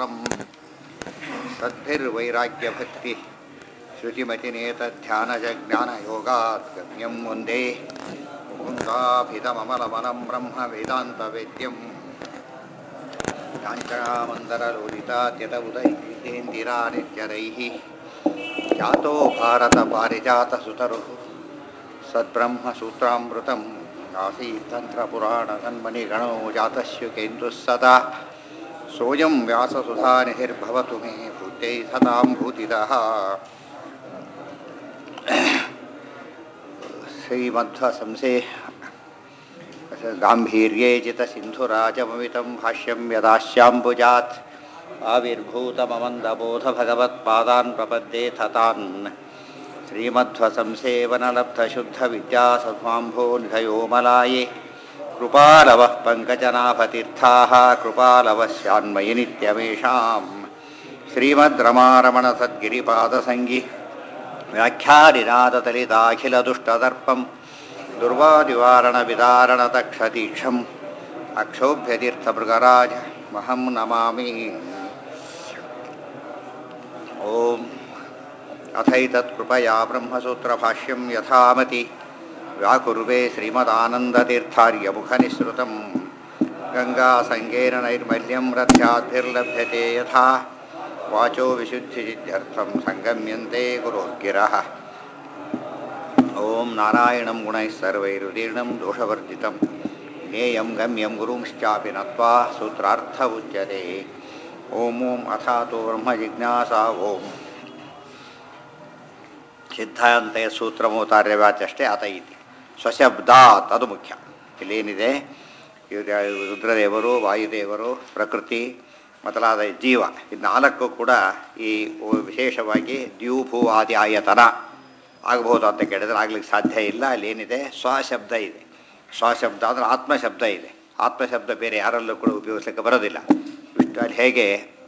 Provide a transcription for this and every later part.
ಸುರಂ ಸದ್ಭಿರ್ವೈರಾಗ್ಯಭಕ್ತಿ ಶ್ರುತಿಮತಿನೇತಧ್ಯಾನಜಜ್ಞಾನಯೋಗಾತ್ ಗಮ್ಯಂ ವಂದೇ ಮುಕುಂದಾಭಿತಮಮಲಮಲಂ ಬ್ರಹ್ಮ ವೇದಾन्तವೇದ್ಯಂ ಯಾಂಚರಾಮन्दरलोलितात्यत उदैतेन्दिरानित्यदैः जातो भारतपारिजातसुतरुः सद्ब्रह्मसूत्रामृतम् आसीत् तन्त्रपुराणसन्मणिगणो जातस्युकेन्दुः सदा सोऽयं व्याससुधानिधिर्भवतु मे भूत्यै सतां भूतितः श्रीमध्वसंसे गाम्भीर्ये जितसिन्धुराजममितं भाष्यं यदास्याम्बुजात् आविर्भूतममन्दबोधभगवत्पादान् प्रपद्ये थतान् श्रीमध्वसंसेवनलब्धशुद्धविद्यासद्वाम्भो निधयोमलाये कृपालवः पङ्कजनाभतीर्थाः कृपालवस्यान्मयि नित्यमेषाम् श्रीमद्रमारमणसद्गिरिपादसङ्गि व्याख्यानिनादतलिताखिलदुष्टदर्पं दुर्वादिवारणविदारणतक्षतीक्षम् अक्षोभ्यतीर्थमृगराज महं नमामि ॐ अथैतत्कृपया ब्रह्मसूत्रभाष्यं यथामति व्याकुर्वे श्रीमदानन्दतीर्थार्यमुखनिःसृतं गङ्गासङ्गेन नैर्मल्यं रथ्याद्भिर्लभ्यते यथा वाचो विशुद्धिसिद्ध्यर्थं सङ्गम्यन्ते गुरोर्गिरः ॐ नारायणं गुणैः सर्वैरुदीर्णं दोषवर्जितं ज्ञेयं गम्यं गुरुंश्चापि नत्वा सूत्रार्थ उच्यते ॐ ॐ अथातो ब्रह्मजिज्ञासा ॐ ಸಿದ್ಧಾಂತೆಯ ಸೂತ್ರಮೂತಾರ್ಯವ್ಯಾಚಷ್ಟೇ ಆತ ಇತಿ ಸ್ವಶಬ್ದಾತ್ ಅದು ಮುಖ್ಯ ಇಲ್ಲೇನಿದೆ ಇವ್ರು ರುದ್ರದೇವರು ವಾಯುದೇವರು ಪ್ರಕೃತಿ ಮೊದಲಾದ ಜೀವ ಇದು ನಾಲ್ಕು ಕೂಡ ಈ ವಿಶೇಷವಾಗಿ ದ್ಯೂಭೂ ಆದಿ ಆಯತನ ಆಗಬಹುದು ಅಂತ ಕೇಳಿದ್ರೆ ಆಗ್ಲಿಕ್ಕೆ ಸಾಧ್ಯ ಇಲ್ಲ ಅಲ್ಲಿ ಏನಿದೆ ಸ್ವಶಬ್ದ ಇದೆ ಸ್ವಶಬ್ದ ಅಂದರೆ ಆತ್ಮಶಬ್ದ ಇದೆ ಆತ್ಮಶಬ್ದ ಬೇರೆ ಯಾರಲ್ಲೂ ಕೂಡ ಉಪಯೋಗಿಸ್ಲಿಕ್ಕೆ ಬರೋದಿಲ್ಲ ವಿಷ್ಣು ಅಲ್ಲಿ ಹೇಗೆ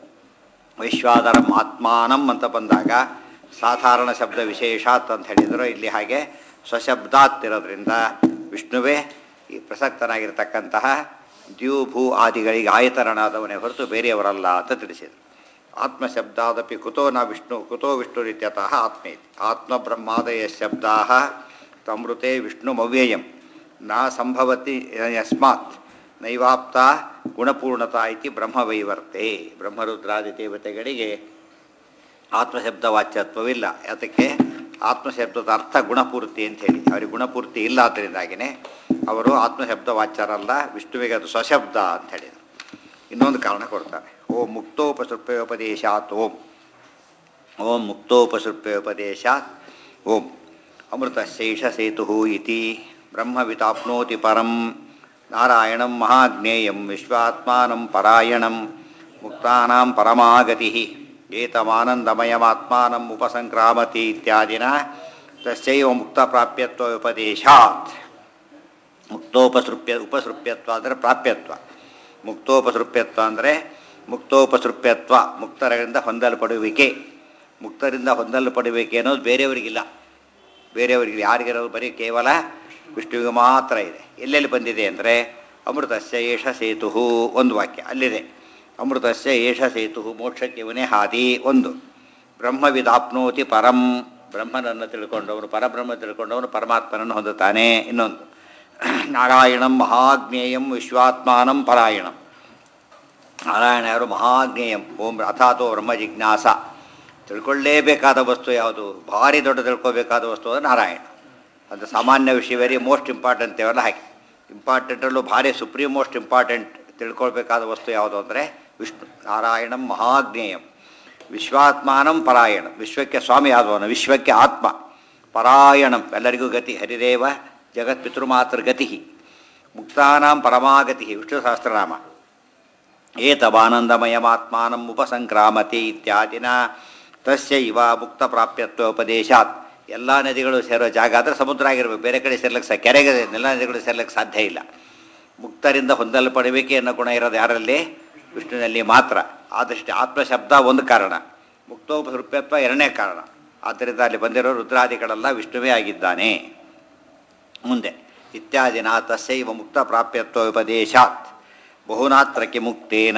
ವೈಶ್ವಾದರಂ ಆತ್ಮಾನಂ ಅಂತ ಬಂದಾಗ ಸಾಧಾರಣ ಶಬ್ದ ವಿಶೇಷಾತ್ ಅಂತ ಹೇಳಿದರು ಇಲ್ಲಿ ಹಾಗೆ ಸ್ವಶಬ್ದಾತ್ ಇರೋದ್ರಿಂದ ವಿಷ್ಣುವೇ ಈ ಪ್ರಸಕ್ತನಾಗಿರ್ತಕ್ಕಂತಹ ದ್ಯೂಭೂ ಆದಿಗಳಿಗೆ ಆಯತರಣಾದವನೇ ಹೊರತು ಬೇರೆಯವರಲ್ಲ ಅಂತ ತಿಳಿಸಿದರು ಆತ್ಮಶಬ್ದಾದಪಿ ಕುತೋ ನ ವಿಷ್ಣು ಕುತೋ ವಿಷ್ಣುರಿತ್ಯತಃ ಆತ್ಮೇತಿ ಆತ್ಮಬ್ರಹ್ಮಾದಯ ಶಬ್ದಾ ತಮೃತೆ ವಿಷ್ಣುಮವ್ಯಯಂ ನ ಸಂಭವತಿ ಯಸ್ಮಾತ್ ನೈವಾಪ್ತ ಗುಣಪೂರ್ಣತಾ ಇತಿ ಬ್ರಹ್ಮವೈವರ್ತೆ ಬ್ರಹ್ಮರುದ್ರಾದಿ ದೇವತೆಗಳಿಗೆ ಆತ್ಮಶಬ್ದ ವಾಚ್ಯತ್ವವಿಲ್ಲ ಅದಕ್ಕೆ ಆತ್ಮಶಬ್ದದ ಅರ್ಥ ಗುಣಪೂರ್ತಿ ಅಂತ ಹೇಳಿ ಅವರಿಗೆ ಗುಣಪೂರ್ತಿ ಇಲ್ಲ ಅದರಿಂದಾಗಿಯೇ ಅವರು ಆತ್ಮಶಬ್ದ ವಾಚ್ಯರಲ್ಲ ವಿಷ್ಣುವಿಗೆ ಅದು ಸ್ವಶಬ್ದ ಅಂತ ಹೇಳಿದರು ಇನ್ನೊಂದು ಕಾರಣ ಕೊಡ್ತಾರೆ ಓಂ ಮುಕ್ತೋಪಸೃಪ್ಯೋಪದೇಶಾತ್ ಓಂ ಓಂ ಮುಕ್ತೋಪಸೃಪ್ಯೋಪದೇಶಾತ್ ಓಂ ಅಮೃತಶೇಷ ಸೇತು ಇತಿ ಬ್ರಹ್ಮವಿತಾಪ್ನೋತಿ ಪರಂ ನಾರಾಯಣಂ ಮಹಾಜ್ಞೇಯಂ ವಿಶ್ವಾತ್ಮಾನಂ ಪರಾಯಣಂ ಮುಕ್ತಾನಾಂ ಪರಮಾಗತಿ ಏತಮಾನಂದಮಯಮಾತ್ಮಾನಂ ಉಪಸಂಕ್ರಾಮತಿ ಇತ್ಯಾದಿನ ತಸ್ಯೈವ ಮುಕ್ತಪ್ರಾಪ್ಯತ್ವ ಉಪದೇಶಾತ್ ಮುಕ್ತೋಪಸೃಪ್ಯ ಉಪಸೃಪ್ಯತ್ವ ಅಂದರೆ ಪ್ರಾಪ್ಯತ್ವ ಮುಕ್ತೋಪಸೃಪ್ಯತ್ವ ಅಂದರೆ ಮುಕ್ತೋಪಸೃಪ್ಯತ್ವ ಮುಕ್ತರಿಂದ ಹೊಂದಲ್ಪಡುವಿಕೆ ಮುಕ್ತರಿಂದ ಹೊಂದಲ್ಪಡುವಿಕೆ ಅನ್ನೋದು ಬೇರೆಯವರಿಗಿಲ್ಲ ಬೇರೆಯವರಿಗೆ ಯಾರಿಗಿರೋದು ಬರೀ ಕೇವಲ ವಿಷ್ಣುವಿಗೆ ಮಾತ್ರ ಇದೆ ಎಲ್ಲೆಲ್ಲಿ ಬಂದಿದೆ ಅಂದರೆ ಅಮೃತಸ್ಯ ಏಷ ಸೇತು ಒಂದು ವಾಕ್ಯ ಅಲ್ಲಿದೆ ಅಮೃತಸ್ಯ ಏಷ ಸೇತು ಮೋಕ್ಷಕ್ಕೆ ಇವನೇ ಹಾದಿ ಒಂದು ಬ್ರಹ್ಮವಿದಾಪ್ನೋತಿ ಪರಂ ಬ್ರಹ್ಮನನ್ನು ತಿಳ್ಕೊಂಡವನು ಪರಬ್ರಹ್ಮ ತಿಳ್ಕೊಂಡವನು ಪರಮಾತ್ಮನನ್ನು ಹೊಂದುತ್ತಾನೆ ಇನ್ನೊಂದು ನಾರಾಯಣಂ ಮಹಾಜ್ಞೇಯಂ ವಿಶ್ವಾತ್ಮಾನಂ ಪರಾಯಣಂ ನಾರಾಯಣ ಯಾರು ಮಹಾಜ್ಞೇಯಂ ಓಂ ಅಥಾತೋ ಬ್ರಹ್ಮ ಜಿಜ್ಞಾಸ ತಿಳ್ಕೊಳ್ಳೇಬೇಕಾದ ವಸ್ತು ಯಾವುದು ಭಾರಿ ದೊಡ್ಡ ತಿಳ್ಕೊಬೇಕಾದ ವಸ್ತು ಅದು ನಾರಾಯಣ ಅದು ಸಾಮಾನ್ಯ ವಿಷಯ ವೆರಿ ಮೋಸ್ಟ್ ಇಂಪಾರ್ಟೆಂಟ್ ಇವೆಲ್ಲ ಹಾಗೆ ಇಂಪಾರ್ಟೆಂಟಲ್ಲೂ ಭಾರಿ ಸುಪ್ರೀಂ ಮೋಸ್ಟ್ ಇಂಪಾರ್ಟೆಂಟ್ ತಿಳ್ಕೊಳ್ಬೇಕಾದ ವಸ್ತು ಯಾವುದು ಅಂದರೆ ವಿಷ್ಣು ನಾರಾಯಣಂ ಮಹಾಜ್ಞೇಯಂ ವಿಶ್ವಾತ್ಮಾನಂ ಪರಾಯಣ ವಿಶ್ವಕ್ಕೆ ಸ್ವಾಮಿ ಆದವನು ವಿಶ್ವಕ್ಕೆ ಆತ್ಮ ಪರಾಯಣಂ ಎಲ್ಲರಿಗೂ ಗತಿ ಹರಿದೇವ ಜಗತ್ಪಿತೃಮಾತೃ ಗತಿ ಮುಕ್ತಾನಾಂ ಪರಮಾಗತಿ ವಿಷ್ಣು ಸಹಸ್ರನಾಮ ಏತವಾನಂದಮಯಮಾತ್ಮಾನಂ ಉಪಸಂಕ್ರಾಮತಿ ಇತ್ಯಾದಿನ ತಸ್ಯ ಇವ ಮುಕ್ತ ಪ್ರಾಪ್ಯತ್ವ ಉಪದೇಶಾತ್ ಎಲ್ಲ ನದಿಗಳು ಸೇರೋ ಜಾಗ ಆದರೆ ಸಮುದ್ರ ಆಗಿರ್ಬೇಕು ಬೇರೆ ಕಡೆ ಸೇರ್ಲಿಕ್ಕೆ ಸಹ ಕೆರೆಗೆ ಎಲ್ಲ ನದಿಗಳು ಸೇರ್ಲಿಕ್ಕೆ ಸಾಧ್ಯ ಇಲ್ಲ ಮುಕ್ತರಿಂದ ಹೊಂದಲ್ಪಡಬೇಕೆ ಅನ್ನೋ ಗುಣ ಇರೋದು ಯಾರಲ್ಲಿ ವಿಷ್ಣುವಿನಲ್ಲಿ ಮಾತ್ರ ಆದಷ್ಟು ಆತ್ಮಶಬ್ದ ಒಂದು ಕಾರಣ ಮುಕ್ತೋಪಸೃಪ್ಯತ್ವ ಎರಡನೇ ಕಾರಣ ಆದ್ದರಿಂದ ಅಲ್ಲಿ ಬಂದಿರೋ ರುದ್ರಾದಿಗಳೆಲ್ಲ ವಿಷ್ಣುವೇ ಆಗಿದ್ದಾನೆ ಮುಂದೆ ಇತ್ಯಾದಿನ ತಸ್ಯೈವ ಮುಕ್ತ ಪ್ರಾಪ್ಯತ್ವ ಉಪದೇಶಾತ್ ಬಹುನಾತ್ರಕ್ಕೆ ಮುಕ್ತೇನ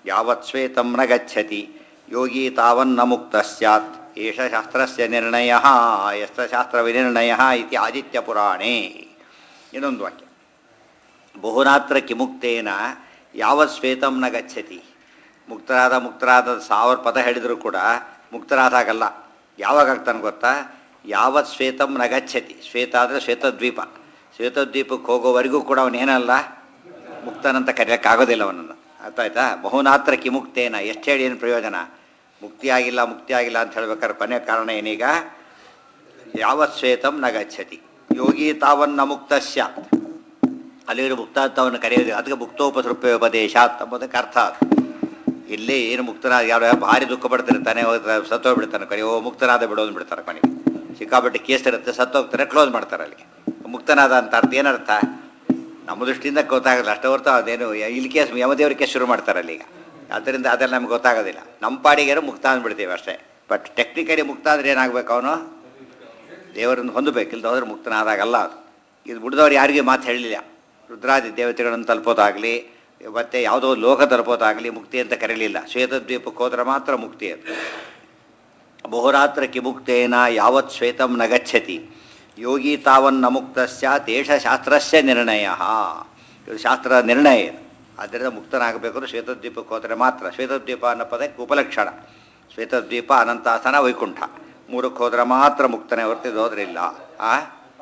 ಯಾವತ್ ಶ್ವೇತಂ ನ ಗಚ್ಚತಿ ಯೋಗಿ ತಾವನ್ನ ಮುಕ್ತ ಸ್ಯಾತ್ ಏಷ ಶಾಸ್ತ್ರಸ್ಯ ನಿರ್ಣಯ ಯಸ್ತ್ರ ಶಾಸ್ತ್ರ ವಿನಿರ್ಣಯ ಇತಿ ಆದಿತ್ಯ ಪುರಾಣೇ ಇನ್ನೊಂದು ವಾಕ್ಯ ಬಹುನಾತ್ರ ಕಿಮುಕ್ತೇನ ಯಾವತ್ ಶ್ವೇತಂ ನ ಗಚ್ಚತಿ ಮುಕ್ತರಾದ ಮುಕ್ತರಾದ ಸಾವಿರ ಪದ ಹೇಳಿದರೂ ಕೂಡ ಮುಕ್ತರಾದಾಗಲ್ಲ ಯಾವಾಗ ಆಗ್ತಾನೆ ಗೊತ್ತಾ ಯಾವತ್ ಶ್ವೇತಂ ನ ಗಚ್ಚತಿ ಶ್ವೇತ ಅಂದರೆ ಶ್ವೇತದ್ವೀಪ ಶ್ವೇತದ್ವೀಪಕ್ಕೆ ಹೋಗೋವರೆಗೂ ಕೂಡ ಅವನೇನಲ್ಲ ಮುಕ್ತನಂತ ಕರೆಯೋಕ್ಕಾಗೋದಿಲ್ಲ ಅವನನ್ನು ಅರ್ಥ ಆಯ್ತಾ ಬಹುನಾತ್ರ ಕಿಮುಕ್ತೇನ ಎಷ್ಟು ಹೇಳಿ ಏನು ಪ್ರಯೋಜನ ಮುಕ್ತಿಯಾಗಿಲ್ಲ ಮುಕ್ತಿಯಾಗಿಲ್ಲ ಅಂತ ಹೇಳ್ಬೇಕಾದ್ರೆ ಕೊನೆಯ ಕಾರಣ ಏನೀಗ ಯಾವತ್ ಶ್ವೇತಂ ನ ಗಚ್ಚತಿ ಯೋಗಿ ತಾವನ್ನ ಮುಕ್ತ ಸ್ಯಾತ್ ಅಲ್ಲಿರೋ ಮುಕ್ತಾತ್ವವನ್ನು ಕರೆಯೋದು ಅದಕ್ಕೆ ಮುಕ್ತೋಪಸೃಪ್ಯೋಪದೇಶ ಎಂಬುದಕ್ಕೆ ಅರ್ಥ ಅದು ಇಲ್ಲಿ ಏನು ಮುಕ್ತನಾದ ಯಾರು ಭಾರಿ ದುಃಖ ಪಡ್ತಿರ್ತಾನೆ ಸತ್ತೋಗ್ಬಿಡ್ತಾನೆ ಕೊನೆ ಓ ಮುಕ್ತನಾದ ಬಿಡೋದು ಬಿಡ್ತಾರೆ ಕೊನೆಗೆ ಸಿಕ್ಕಾಪಟ್ಟೆ ಕೇಸ್ ಇರುತ್ತೆ ಸತ್ತೋಗ್ತಾರೆ ಕ್ಲೋಸ್ ಮಾಡ್ತಾರೆ ಅಲ್ಲಿಗೆ ಮುಕ್ತನಾದ ಅಂತ ಅರ್ಥ ಏನರ್ಥ ನಮ್ಮ ದೃಷ್ಟಿಯಿಂದ ಗೊತ್ತಾಗಲ್ಲ ಅಷ್ಟೇ ಹೊರತು ಅದೇನು ಇಲ್ಲಿ ಕೇಸ್ ಯಮದೇವ್ರ ಕೇಸ್ ಶುರು ಮಾಡ್ತಾರೆ ಅಲ್ಲಿಗ ಆದ್ದರಿಂದ ಅದೆಲ್ಲ ನಮ್ಗೆ ಗೊತ್ತಾಗೋದಿಲ್ಲ ನಮ್ಮ ಪಾಡಿಗೇನೋ ಮುಕ್ತ ಅಂದ್ಬಿಡ್ತೀವಿ ಅಷ್ಟೇ ಬಟ್ ಟೆಕ್ನಿಕಲಿ ಮುಕ್ತ ಅಂದ್ರೆ ಏನಾಗಬೇಕು ಅವನು ದೇವರನ್ನು ಹೊಂದಬೇಕು ಇಲ್ದ ಹೋದ್ರೆ ಮುಕ್ತನಾದಾಗಲ್ಲ ಅದು ಇದು ಬಿಡ್ದವ್ರು ಯಾರಿಗೂ ಮಾತು ಹೇಳಲಿಲ್ಲ ರುದ್ರಾದಿ ದೇವತೆಗಳನ್ನು ತಲುಪೋದಾಗಲಿ ಮತ್ತು ಯಾವುದೋ ಲೋಕ ತಲುಪೋದಾಗಲಿ ಮುಕ್ತಿ ಅಂತ ಕರೀಲಿಲ್ಲ ಶ್ವೇತದ್ವೀಪಕ್ಕೆ ಹೋದ್ರೆ ಮಾತ್ರ ಮುಕ್ತಿ ಅದು ಬಹುರಾತ್ರ ಕಿಮುಕ್ತೇನ ಯಾವತ್ ಶ್ವೇತಂ ನ ಗಚ್ಚತಿ ಯೋಗಿ ತಾವನ್ನ ಮುಕ್ತ ಸ್ಯಾತ್ ಏಷ ಶಾಸ್ತ್ರಸ್ಯ ನಿರ್ಣಯ ಇದು ಶಾಸ್ತ್ರದ ನಿರ್ಣಯ ಇದು ಆದ್ದರಿಂದ ಮುಕ್ತನಾಗಬೇಕು ಅಂದ್ರೆ ಶ್ವೇತದ್ವೀಪಕ್ಕೆ ಹೋದರೆ ಮಾತ್ರ ಶ್ವೇತದ್ವೀಪ ಅನ್ನೋ ಪದಕ್ಕೆ ಉಪಲಕ್ಷಣ ಶ್ವೇತದ್ವೀಪ ಅನಂತಾಸನ ವೈಕುಂಠ ಮೂರಕ್ಕೆ ಹೋದ್ರೆ ಮಾತ್ರ ಮುಕ್ತನೇ ಹೊರತಿದ್ದು ಹೋದ್ರೆ ಇಲ್ಲ ಆ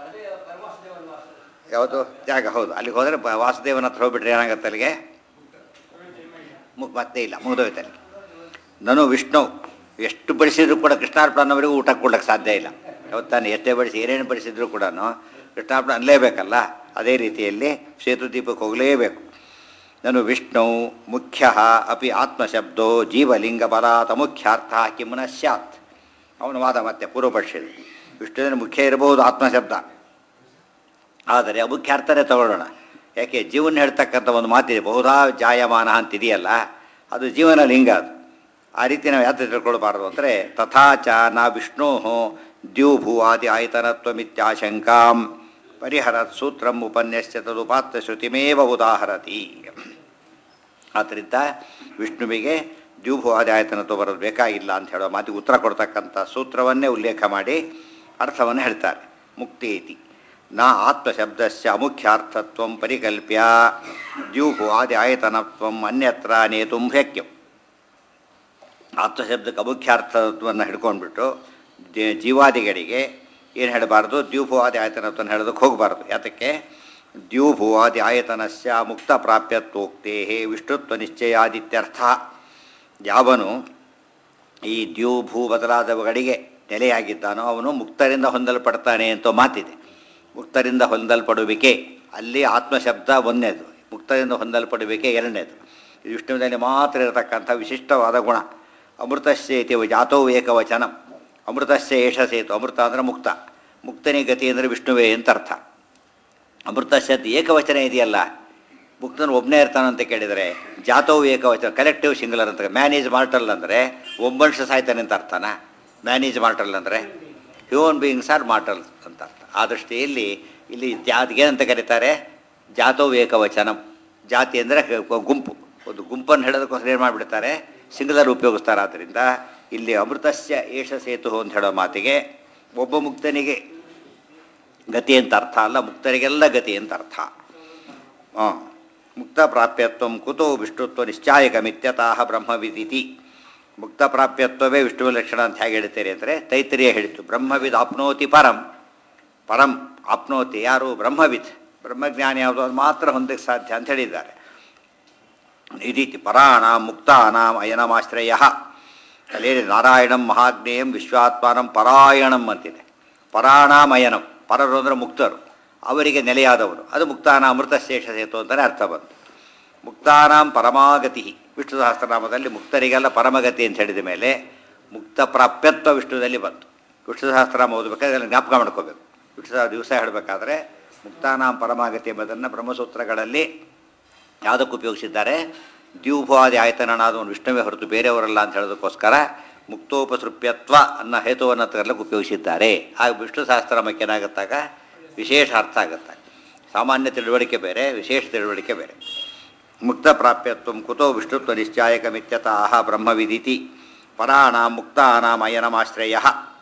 ಯಾವುದು ಜಾಗ ಹೌದು ಅಲ್ಲಿಗೆ ಹೋದರೆ ಬ- ವಾಸುದೇವನ ಹತ್ರ ಹೋಗ್ಬಿಟ್ರೆ ಏನಾಗುತ್ತೆ ಅಲ್ಲಿಗೆ ಮು- ಮತ್ತೆ ಇಲ್ಲ ಮುಗಿದೋಯ್ತು ಅಲ್ಲಿಗೆ ನಾನು ವಿಷ್ಣು ಎಷ್ಟು ಬಡಿಸಿದ್ರು ಕೂಡ ಕೃಷ್ಣಾರ್ಪಣ ಅನ್ನೋವರೆಗೂ ಊಟ ಕೊಡ್ಲಿಕ್ಕೆ ಸಾಧ್ಯ ಇಲ್ಲ ಯಾವತ್ತಾನೆ ಎಷ್ಟೇ ಬಡಿಸಿ ಏನೇನು ಬಡಿಸಿದ್ರು ಕೂಡ ಕೃಷ್ಣಾರ್ಪಣ ಅನ್ಲೇಬೇಕಲ್ಲ ಅದೇ ರೀತಿಯಲ್ಲಿ ಸೇತುದೀಪಕ್ಕೆ ಹೋಗಲೇಬೇಕು ನಾನು ವಿಷ್ಣು ಮುಖ್ಯ ಅಪಿ ಆತ್ಮಶಬ್ದೋ ಜೀವಲಿಂಗ ಬಲಾತ ಮುಖ್ಯಾರ್ಥ ಕಿಮ್ನ ಸ್ಯಾತ್ ಅವನ ವಾದ ಮತ್ತೆ ಪೂರ್ವಪಕ್ಷದ ವಿಷ್ಣುವಿನ ಮುಖ್ಯ ಇರಬಹುದು ಆತ್ಮಶಬ್ದ ಆದರೆ ಮುಖ್ಯಾರ್ಥನೇ ತಗೊಳ್ಳೋಣ ಯಾಕೆ ಜೀವನ ಹೇಳ್ತಕ್ಕಂಥ ಒಂದು ಮಾತಿದೆ ಬಹುಧಾ ಜಾಯಮಾನ ಅಂತಿದೆಯಲ್ಲ ಅದು ಜೀವನ ಲಿಂಗ ಅದು ಆ ರೀತಿ ನಾವು ಯಾತ್ರೆ ತಿಳ್ಕೊಳ್ಬಾರ್ದು ಅಂದರೆ ತಥಾಚ ನಾ ವಿಷ್ಣೋ ದ್ಯೂಭುವಾದಿ ಆಯತನತ್ವಮಿತ್ಯಾಶಂಕಾಂ ಪರಿಹರತ್ ಸೂತ್ರಂ ಉಪನ್ಯಸ್ಯ ತದುಪಾತ್ತ ಶ್ರುತಿಮೇವ ಉದಾಹರತಿ ಆದ್ದರಿಂದ ವಿಷ್ಣುವಿಗೆ ದ್ಯೂಭುವಾದಿ ಆಯತನತ್ವ ಬರೋದು ಬೇಕಾಗಿಲ್ಲ ಅಂತ ಹೇಳೋ ಮಾತಿಗೆ ಉತ್ತರ ಕೊಡ್ತಕ್ಕಂಥ ಸೂತ್ರವನ್ನೇ ಉಲ್ಲೇಖ ಮಾಡಿ ಅರ್ಥವನ್ನು ಹೇಳ್ತಾರೆ ಮುಕ್ತಿ ಇತಿ ನ ಆತ್ಮಶಬ್ದಸ್ಯ ಅಮುಖ್ಯಾರ್ಥತ್ವ ಪರಿಕಲ್ಪ್ಯ ದ್ಯೂಹು ಆದಿ ಆಯತನತ್ವ ಅನ್ಯತ್ರ ನೇತುಂ ಶಕ್ಯಂ ಆತ್ಮಶಬ್ದಕ್ಕೆ ಅಮುಖ್ಯಾರ್ಥತ್ವವನ್ನು ಹಿಡ್ಕೊಂಡ್ಬಿಟ್ಟು ದೇ- ಜೀವಾದಿಗಳಿಗೆ ಏನು ಹೇಳಬಾರ್ದು ದ್ಯೂಭುವಾದಿ ಆಯತನತ್ವವನ್ನು ಹೇಳೋದಕ್ಕೆ ಹೋಗಬಾರ್ದು ಯಾತಕ್ಕೆ ದ್ಯೂಭುವಾದಿ ಆಯತನಸ್ಯ ಮುಕ್ತ ಪ್ರಾಪ್ಯತ್ವೋಕ್ತೇ ವಿಷ್ಣುತ್ವ ನಿಶ್ಚಯಾದಿತ್ಯರ್ಥ ಯಾವನು ಈ ದ್ಯೂಭೂ ಬದಲಾದವುಗಳಿಗೆ ನೆಲೆಯಾಗಿದ್ದಾನೋ ಅವನು ಮುಕ್ತರಿಂದ ಹೊಂದಲ್ಪಡ್ತಾನೆ ಅಂತ ಮಾತಿದೆ ಮುಕ್ತರಿಂದ ಹೊಂದಲ್ಪಡುವಿಕೆ ಅಲ್ಲಿ ಆತ್ಮಶಬ್ದ ಒಂದನೇದು ಮುಕ್ತರಿಂದ ಹೊಂದಲ್ಪಡುವಿಕೆ ಎರಡನೇದು ಇದು ವಿಷ್ಣುವಿನಲ್ಲಿ ಮಾತ್ರ ಇರತಕ್ಕಂಥ ವಿಶಿಷ್ಟವಾದ ಗುಣ ಅಮೃತಸ್ಯ ಇತಿ ಜಾತೋ ಏಕವಚನ ಅಮೃತಸ್ಯ ಏಷ ಸೇತು ಅಮೃತ ಅಂದರೆ ಮುಕ್ತ ಮುಕ್ತನೇ ಗತಿ ಅಂದರೆ ವಿಷ್ಣುವೇ ಅಂತ ಅರ್ಥ ಅಮೃತಸ್ಯ ಅಂತ ಏಕವಚನ ಇದೆಯಲ್ಲ ಮುಕ್ತನು ಒಬ್ಬನೇ ಇರ್ತಾನಂತ ಕೇಳಿದರೆ ಜಾತವು ಏಕವಚನ ಕಲೆಕ್ಟಿವ್ ಸಿಂಗುಲರ್ ಅಂತ ಮ್ಯಾನೇಜ್ ಮಾರ್ಟಲ್ ಅಂದರೆ ಒಬ್ಬಂಶ ಸಾಯ್ತಾನೆ ಅಂತ ಅರ್ಥನ ಮ್ಯಾನೇಜ್ ಮಾರ್ಟಲ್ ಅಂದರೆ ಹ್ಯೂಮನ್ ಬೀಯಿಂಗ್ಸ್ ಆರ್ ಮಾರ್ಟಲ್ಸ್ ಅಂತ ಅರ್ಥ ಆ ದೃಷ್ಟಿಯಲ್ಲಿ ಇಲ್ಲಿ ಜಾತಿಗೆ ಏನಂತ ಕರೀತಾರೆ ಜಾತವು ಏಕವಚನಂ ಜಾತಿ ಅಂದರೆ ಗುಂಪು ಒಂದು ಗುಂಪನ್ನು ಹೇಳೋದಕ್ಕೋಸ್ಕರ ಏನು ಮಾಡಿಬಿಡ್ತಾರೆ ಸಿಂಗುಲರ್ ಉಪಯೋಗಿಸ್ತಾರೆ ಆದ್ದರಿಂದ ಇಲ್ಲಿ ಅಮೃತಸ್ಯ ಏಷ ಸೇತು ಅಂತ ಹೇಳೋ ಮಾತಿಗೆ ಒಬ್ಬ ಮುಕ್ತನಿಗೆ ಗತಿ ಅಂತ ಅರ್ಥ ಅಲ್ಲ ಮುಕ್ತರಿಗೆಲ್ಲ ಗತಿ ಅಂತ ಅರ್ಥ ಹಾಂ ಮುಕ್ತ ಪ್ರಾಪ್ಯತ್ವ ಕುತೋ ವಿಷ್ಣುತ್ವ ನಿಶ್ಚಾಯಕಮಿತ್ಯತಃ ಬ್ರಹ್ಮವಿದಿತಿ ಮುಕ್ತ ಪ್ರಾಪ್ಯತ್ವವೇ ವಿಷ್ಣು ಲಕ್ಷಣ ಅಂತ ಹೇಗೆ ಹೇಳ್ತೀರಿ ಅಂದರೆ ತೈತರಿಯ ಹೇಳಿತು ಬ್ರಹ್ಮವಿದ್ ಆಪ್ನೋತಿ ಪರಂ ಪರಂ ಆಪ್ನೋತಿ ಯಾರು ಬ್ರಹ್ಮವಿದ್ ಬ್ರಹ್ಮಜ್ಞಾನಿ ಯಾವುದು ಅದು ಮಾತ್ರ ಹೊಂದಕ್ಕೆ ಸಾಧ್ಯ ಅಂತ ಹೇಳಿದ್ದಾರೆ ಈ ರೀತಿ ಪರಾಣ ಮುಕ್ತಾನಾಂ ಅಯನಮಾಶ್ರಯ ಅಲ್ಲಿ ನಾರಾಯಣಂ ಮಹಾಜ್ಞೇಯಂ ವಿಶ್ವಾತ್ಮಾನಂ ಪರಾಯಣಂ ಅಂತಿದೆ ಪರಾಣಾಮಯನಂ ಪರರು ಅಂದರೆ ಮುಕ್ತರು ಅವರಿಗೆ ನೆಲೆಯಾದವರು ಅದು ಮುಕ್ತಾನ ಅಮೃತಶೇಷ ಸೇತು ಅಂತಲೇ ಅರ್ಥ ಬಂತು ಮುಕ್ತಾನಾಂ ಪರಮಾಗತಿ ವಿಷ್ಣು ಸಹಸ್ರನಾಮದಲ್ಲಿ ಮುಕ್ತರಿಗೆಲ್ಲ ಪರಮಗತಿ ಅಂತ ಹೇಳಿದ ಮೇಲೆ ಮುಕ್ತ ಪ್ರಾಪ್ಯತ್ವ ವಿಷ್ಣುದಲ್ಲಿ ಬಂತು ವಿಷ್ಣು ಸಹಸ್ರನಾಮ ಓದಬೇಕಾದ್ರೆ ಅದನ್ನು ಜ್ಞಾಪಕ ಮಾಡ್ಕೋಬೇಕು ವಿಷ್ಣು ಸಹ ದಿವಸ ಹೇಳಬೇಕಾದ್ರೆ ಮುಕ್ತಾನಾಂ ಪರಮಾಗತಿ ಎಂಬುದನ್ನು ಬ್ರಹ್ಮಸೂತ್ರಗಳಲ್ಲಿ ಯಾವುದಕ್ಕೆ ಉಪಯೋಗಿಸಿದ್ದಾರೆ ದ್ಯೂಭಾದಿ ಆಯತನನಾದವನು ವಿಷ್ಣುವೇ ಹೊರತು ಬೇರೆಯವರಲ್ಲ ಅಂತ ಹೇಳೋದಕ್ಕೋಸ್ಕರ ಮುಕ್ತೋಪಸೃಪ್ಯತ್ವ ಅನ್ನೋ ಹೇತುವನ್ನು ತರಲಿಕ್ಕೆ ಉಪಯೋಗಿಸಿದ್ದಾರೆ ಆಗ ವಿಷ್ಣು ಸಹಸ್ರನಾಮಕ್ಕೆ ಏನಾಗುತ್ತಾಗ ವಿಶೇಷ ಅರ್ಥ ಆಗುತ್ತೆ ಸಾಮಾನ್ಯ ತಿಳುವಳಿಕೆ ಬೇರೆ ವಿಶೇಷ ತಿಳುವಳಿಕೆ ಬೇರೆ ಮುಕ್ತ ಪ್ರಾಪ್ಯತ್ವ ಕುತೋ ವಿಷ್ಣುತ್ವ ನಿಶ್ಚಾಯಕಮಿತ್ಯತಃ ಬ್ರಹ್ಮವಿದಿತಿ ಪರಾಣಾಂ ಮುಕ್ತಾನಾಂ ಅಯನಮಾಶ್ರಯ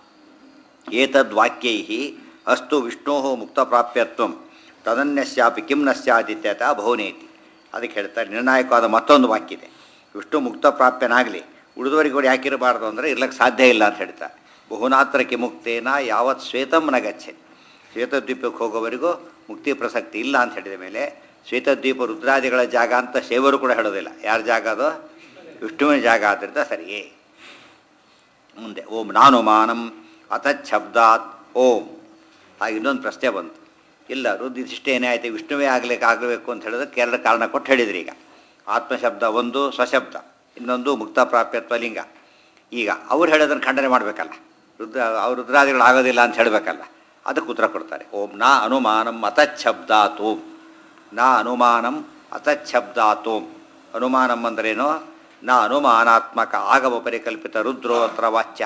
ಏತದ್ವಾಕ್ಯೈ ಅಸ್ತು ವಿಷ್ಣೋ ಮುಕ್ತಪ್ರಾಪ್ಯತ್ವ ತದನ್ಯಸ್ಯಾಪಿ ಕಿಂ ನ ಸ್ಯಾದಿತ್ಯತ ಬಹುನೇತಿ ಅದಕ್ಕೆ ಹೇಳ್ತಾರೆ ನಿರ್ಣಾಯಕವಾದ ಮತ್ತೊಂದು ವಾಕ್ಯ ಇದೆ ವಿಷ್ಣು ಮುಕ್ತ ಪ್ರಾಪ್ಯನಾಗಲಿ ಉಳಿದವರಿಗೆ ಕೂಡ ಯಾಕಿರಬಾರ್ದು ಅಂದರೆ ಇರ್ಲಿಕ್ಕೆ ಸಾಧ್ಯ ಇಲ್ಲ ಅಂತ ಹೇಳ್ತಾರೆ ಬಹುನಾತ್ರ ಕಿಮುಕ್ತೇನ ಯಾವತ್ ಶ್ವೇತಂ ನ ಗಚ್ಚೆ ಶ್ವೇತದ್ವೀಪಕ್ಕೆ ಹೋಗೋವರೆಗೂ ಮುಕ್ತಿ ಪ್ರಸಕ್ತಿ ಇಲ್ಲ ಅಂತ ಹೇಳಿದ ಮೇಲೆ ಶ್ವೇತದ್ವೀಪ ರುದ್ರಾದಿಗಳ ಜಾಗ ಅಂತ ಶೈವರು ಕೂಡ ಹೇಳೋದಿಲ್ಲ ಯಾರ ಜಾಗ ಅದು ವಿಷ್ಣುವಿನ ಜಾಗ ಆದ್ದರಿಂದ ಸರಿಯೇ ಮುಂದೆ ಓಂ ನಾನು ಮಾನಂ ಅತಚ್ಛಬ್ದಾತ್ ಓಂ ಹಾಗೆ ಇನ್ನೊಂದು ಪ್ರಶ್ನೆ ಬಂತು ಇಲ್ಲ ರುದ್ದಿಷ್ಟ ಏನೇ ಆಯ್ತು ವಿಷ್ಣುವೇ ಆಗ್ಲಿಕ್ಕೆ ಆಗಬೇಕು ಅಂತ ಹೇಳಿದ್ರೆ ಎರಡು ಕಾರಣ ಕೊಟ್ಟು ಹೇಳಿದ್ರಿ ಈಗ ಆತ್ಮಶಬ್ದ ಒಂದು ಸ್ವಶಬ್ದ ಇನ್ನೊಂದು ಮುಕ್ತ ಪ್ರಾಪ್ಯತ್ವ ಲಿಂಗ ಈಗ ಅವ್ರು ಹೇಳೋದನ್ನು ಖಂಡನೆ ಮಾಡಬೇಕಲ್ಲ ರುದ್ರ ಅವ್ರ ರುದ್ರಾದಿಗಳು ಆಗೋದಿಲ್ಲ ಅಂತ ಹೇಳಬೇಕಲ್ಲ ಅದಕ್ಕೆ ಉತ್ತರ ಕೊಡ್ತಾರೆ ಓಂ ನಾ ಅನುಮಾನಂ ಅತಚ್ಛಬ್ದಾತ್ ಓಂ ನಾ ಅನುಮಾನಂ ಅತಚ್ಛಬ್ದಾತ್ ಓಂ ಅನುಮಾನಂ ಅಂದ್ರೇನು ನ ಅನುಮಾನಾತ್ಮಕ ಆಗಮ ಪರಿಕಲ್ಪಿತ ರುದ್ರೋತ್ರ ವಾಚ್ಯ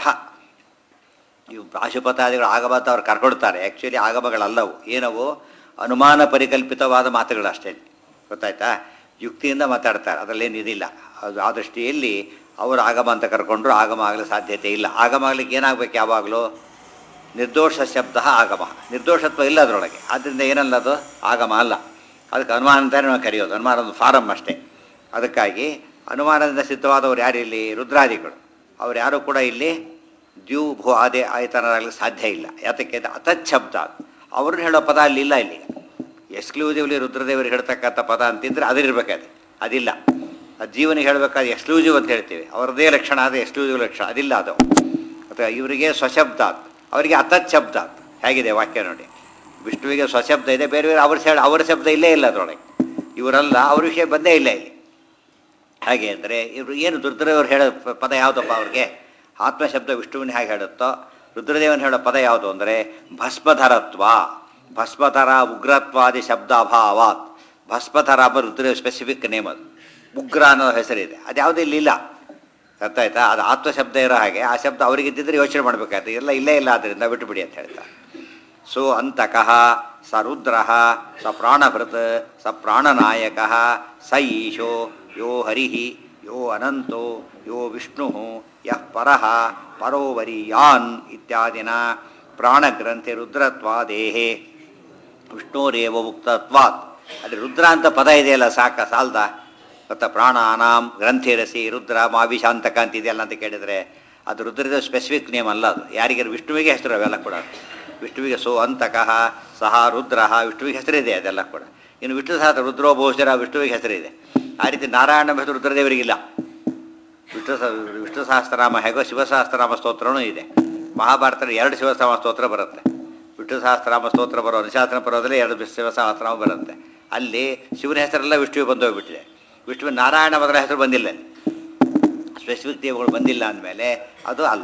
ಇವು ಪಾಶುಪತಾದಿಗಳು ಆಗಮ ಅಂತ ಅವ್ರು ಕರ್ಕೊಡ್ತಾರೆ ಆ್ಯಕ್ಚುಲಿ ಆಗಮಗಳಲ್ಲವು ಏನವು ಅನುಮಾನ ಪರಿಕಲ್ಪಿತವಾದ ಮಾತುಗಳು ಅಷ್ಟೇ ಗೊತ್ತಾಯ್ತಾ ಯುಕ್ತಿಯಿಂದ ಮಾತಾಡ್ತಾರೆ ಅದರಲ್ಲೇನು ಇದಿಲ್ಲ ಅದು ಆ ದೃಷ್ಟಿಯಲ್ಲಿ ಅವರು ಆಗಮ ಅಂತ ಕರ್ಕೊಂಡ್ರು ಆಗಮ ಆಗಲು ಸಾಧ್ಯತೆ ಇಲ್ಲ ಆಗಮ ಆಗ್ಲಿಕ್ಕೆ ಏನಾಗಬೇಕು ಯಾವಾಗಲೂ ನಿರ್ದೋಷ ಶಬ್ದ ಆಗಮ ನಿರ್ದೋಷತ್ವ ಇಲ್ಲ ಅದರೊಳಗೆ ಆದ್ದರಿಂದ ಏನಲ್ಲ ಅದು ಆಗಮ ಅಲ್ಲ ಅದಕ್ಕೆ ಅನುಮಾನ ಅಂತಲೇ ನಾವು ಕರೆಯೋದು ಅನುಮಾನ ಒಂದು ಫಾರಮ್ ಅಷ್ಟೇ ಅದಕ್ಕಾಗಿ ಅನುಮಾನದಿಂದ ಸಿದ್ಧವಾದವ್ರು ಯಾರು ಇಲ್ಲಿ ರುದ್ರಾದಿಗಳು ಅವ್ರು ಯಾರು ಕೂಡ ಇಲ್ಲಿ ದ್ಯೂ ಭೂ ಆದೆ ಆಯತನರಾಗಲಿಕ್ಕೆ ಸಾಧ್ಯ ಇಲ್ಲ ಯಾತಕ್ಕೆ ಅಂದ್ರೆ ಅತಚ್ಛಬ್ದ ಅವ್ರನ್ನ ಹೇಳೋ ಪದ ಅಲ್ಲಿ ಇಲ್ಲ ಇಲ್ಲಿ ಎಕ್ಸ್ಕ್ಲೂಸಿವ್ಲಿ ರುದ್ರದೇವರಿಗೆ ಹೇಳ್ತಕ್ಕಂಥ ಪದ ಅಂತಿದ್ರೆ ಅದಿರಬೇಕಾದ್ರೆ ಅದಿಲ್ಲ ಅದು ಜೀವನಿಗೆ ಹೇಳಬೇಕಾದ್ರೆ ಎಕ್ಸ್ಕ್ಲೂಸಿವ್ ಅಂತ ಹೇಳ್ತೀವಿ ಅವ್ರದ್ದೇ ಲಕ್ಷಣ ಅದು ಎಕ್ಸ್ಕ್ಲೂಸಿವ್ ಲಕ್ಷಣ ಅದಿಲ್ಲ ಅದು ಅಥವಾ ಇವರಿಗೆ ಸ್ವಶಬ್ದ ಅವರಿಗೆ ಅತಚ್ಛಬ್ದ ಹೇಗಿದೆ ವಾಕ್ಯ ನೋಡಿ ವಿಷ್ಣುವಿಗೆ ಸ್ವಶಬ್ದ ಇದೆ ಬೇರೆ ಬೇರೆ ಅವ್ರ ಹೇಳಿ ಅವರ ಶಬ್ದ ಇಲ್ಲೇ ಇಲ್ಲ ಅದರೊಳಗೆ ಇವರಲ್ಲ ಅವ್ರ ವಿಷಯ ಬಂದೇ ಇಲ್ಲ ಇಲ್ಲಿ ಹಾಗೆ ಅಂದರೆ ಇವರು ಏನು ರುದ್ರದೇವರು ಹೇಳೋ ಪ- ಪದ ಯಾವುದಪ್ಪ ಅವ್ರಿಗೆ ಆತ್ಮಶಬ್ದ ವಿಷ್ಣುವಿನ ಹೇಗೆ ಹೇಳುತ್ತೋ ರುದ್ರದೇವನ ಹೇಳೋ ಪದ ಯಾವುದು ಅಂದರೆ ಭಸ್ಮಧರತ್ವ ಭಸ್ಮಧರ ಉಗ್ರತ್ವಾದಿ ಶಬ್ದಾಭಾವಾತ್ ಭಸ್ಮಧರ ಎಂಬ ರುದ್ರದೇವ ಸ್ಪೆಸಿಫಿಕ್ ನೇಮ್ ಅದು ಉಗ್ರ ಅನ್ನೋ ಹೆಸರಿದೆ ಅದು ಯಾವುದೂ ಇಲ್ಲಿ ಇಲ್ಲ ಗೊತ್ತಾಯ್ತಾ ಅದು ಆತ್ಮಶಬ್ದ ಇರೋ ಹಾಗೆ ಆ ಶಬ್ದ ಅವರಿಗಿದ್ದಿದ್ರೆ ಯೋಚನೆ ಮಾಡಬೇಕಾಯ್ತು ಎಲ್ಲ ಇಲ್ಲೇ ಇಲ್ಲ ಆದ್ದರಿಂದ ಬಿಟ್ಟುಬಿಡಿ ಅಂತ ಹೇಳ್ತಾರೆ ಸೋ ಅಂತಕಃ ಸ ರುದ್ರ ಸ ಪ್ರಾಣಭೃತ್ ಸ ಪ್ರಾಣನಾಯಕ ಸ ಈಶೋ ಯೋ ಹರಿ ಯೋ ಅನಂತೋ ಯೋ ವಿಷ್ಣು ಯಃ ಪರಃ ಪರೋವರಿಯಾನ್ ಇತ್ಯಾದಿನ ಪ್ರಾಣಗ್ರಂಥಿ ರುದ್ರತ್ವಾದೇಹೇ ವಿಷ್ಣೋರೇವ ಮುಕ್ತತ್ವಾತ್ ಅಲ್ಲಿ ರುದ್ರ ಅಂತ ಪದ ಇದೆಯಲ್ಲ ಸಾಕ ಸಾಲ್ದ ಗೊತ್ತಾ ಪ್ರಾಣಾನಾಂ ಗ್ರಂಥಿರಸಿ ರುದ್ರ ಮಾವಿಶಾಂತಕ ಅಂತ ಇದೆಯಲ್ಲ ಅಂತ ಕೇಳಿದರೆ ಅದು ರುದ್ರದ ಸ್ಪೆಸಿಫಿಕ್ ನೇಮ್ ಅಲ್ಲ ಅದು ಯಾರಿಗೆ ವಿಷ್ಣುವಿಗೆ ಹೆಸರು ಅವೆಲ್ಲ ಕೂಡ ವಿಷ್ಣುವಿಗೆ ಸೋ ಅಂತಕಃ ಸಹ ರುದ್ರ ವಿಷ್ಣುವಿಗೆ ಹೆಸರಿದೆ ಅದೆಲ್ಲ ಕೂಡ ಇನ್ನು ವಿಷ್ಣು ಸಹಸ್ರ ರುದ್ರೋ ಬಹುಶರ ವಿಷ್ಣುವಿಗೆ ಹೆಸರಿದೆ ಆ ರೀತಿ ನಾರಾಯಣ ಹೆಸರು ರುದ್ರದೇವರಿಗಿಲ್ಲ ವಿಷ್ಣು ಸಹ ವಿಷ್ಣು ಸಹಸ್ರನಾಮ ಹೇಗೋ ಶಿವಸಹಸ್ರನಾಮ ಸ್ತೋತ್ರನೂ ಇದೆ ಮಹಾಭಾರತದಲ್ಲಿ ಎರಡು ಶಿವಸಹಸ್ರನಾಮ ಸ್ತೋತ್ರ ಬರುತ್ತೆ ವಿಷ್ಣು ಸಹಸ್ರನಾಮ ಸ್ತೋತ್ರ ಬರೋ ನಿಶಾಸನ ಪರ್ವದಲ್ಲಿ ಎರಡು ಶಿವಸಹಸ್ರನಾಮ ಬರುತ್ತೆ ಅಲ್ಲಿ ಶಿವನ ಹೆಸರೆಲ್ಲ ವಿಷ್ಣುವಿಗೆ ಬಂದು ಹೋಗ್ಬಿಟ್ಟಿದೆ ವಿಷ್ಣುವಿನ ನಾರಾಯಣ ಮೊದಲ ಹೆಸರು ಬಂದಿಲ್ಲ ಅಲ್ಲಿ ಸ್ಪೆಸಿಫಿಕ್ ದೇವಗಳು ಬಂದಿಲ್ಲ ಅಂದಮೇಲೆ ಅದು ಅಲ್ಲ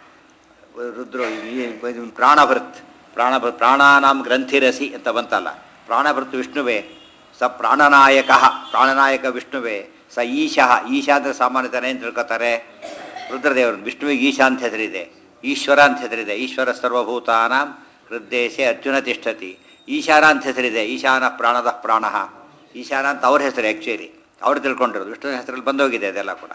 ರುದ್ರ ಈ ಪ್ರಾಣಭೃತ್ ಪ್ರಾಣಭೃತ್ ಪ್ರಾಣಾನಾಂ ಗ್ರಂಥಿರಸಿ ಅಂತ ಬಂತಲ್ಲ ಪ್ರಾಣಭೃತ್ ವಿಷ್ಣುವೇ ಸ ಪ್ರಾಣನಾಯಕ ಪ್ರಾಣನಾಯಕ ವಿಷ್ಣುವೇ ಸ ಈಶಃ ಈಶಾ ಅಂದರೆ ಸಾಮಾನ್ಯತನ ಏನು ತಿಳ್ಕೊತಾರೆ ರುದ್ರದೇವರು ವಿಷ್ಣುವಿಗೆ ಈಶಾ ಅಂತ ಹೆಸರಿದೆ ಈಶ್ವರ ಅಂತ ಹೆಸರಿದೆ ಈಶ್ವರ ಸರ್ವಭೂತಾನಾಂ ಹೃದ್ದೇಶೆ ಅರ್ಜುನ ತಿಷ್ಠತಿ ಈಶಾನ ಅಂತ ಹೆಸರಿದೆ ಈಶಾನ ಪ್ರಾಣದ ಪ್ರಾಣ ಈಶಾನ ಅಂತ ಅವ್ರ ಹೆಸರು ಆ್ಯಕ್ಚುಲಿ ಅವ್ರು ತಿಳ್ಕೊಂಡಿರೋದು ವಿಷ್ಣುವಿನ ಹೆಸರಲ್ಲಿ ಬಂದೋಗಿದೆ ಅದೆಲ್ಲ ಕೂಡ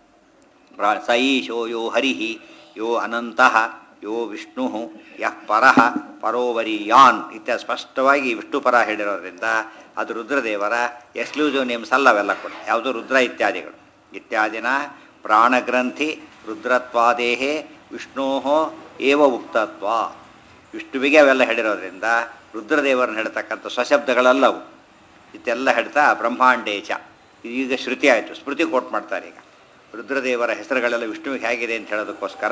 ಪ್ರಾ ಸ ಈಶೋ ಯೋ ಹರಿ ಯೋ ಅನಂತಃ ಯೋ ವಿಷ್ಣು ಯಃ ಪರಃ ಪರೋವರಿಯಾನ್ ಇತ್ಯಾದಿ ಸ್ಪಷ್ಟವಾಗಿ ವಿಷ್ಣು ಪರ ಹೇಳಿರೋದ್ರಿಂದ ಅದು ರುದ್ರದೇವರ ಎಕ್ಸ್ಕ್ಲೂಸಿವ್ ನೇಮ್ಸ್ ಅಲ್ಲ ಅವೆಲ್ಲ ಕೂಡ ಯಾವುದು ರುದ್ರ ಇತ್ಯಾದಿಗಳು ಇತ್ಯಾದಿನ ಪ್ರಾಣಗ್ರಂಥಿ ರುದ್ರತ್ವಾದೇಹೇ ವಿಷ್ಣೋ ಏವ ಉಕ್ತತ್ವ ವಿಷ್ಣುವಿಗೆ ಅವೆಲ್ಲ ಹೇಳಿರೋದ್ರಿಂದ ರುದ್ರದೇವರನ್ನು ಹೇಳ್ತಕ್ಕಂಥ ಸ್ವಶಬ್ದಗಳಲ್ಲವು ಇತ್ತೆಲ್ಲ ಹೇಳ್ತಾ ಬ್ರಹ್ಮಾಂಡೇಚ ಈಗ ಶ್ರುತಿ ಆಯಿತು ಸ್ಮೃತಿ ಕೋಟ್ ಮಾಡ್ತಾರೆ ಈಗ ರುದ್ರದೇವರ ಹೆಸರುಗಳೆಲ್ಲ ವಿಷ್ಣುವಿಗೆ ಹೇಗಿದೆ ಅಂತ ಹೇಳೋದಕ್ಕೋಸ್ಕರ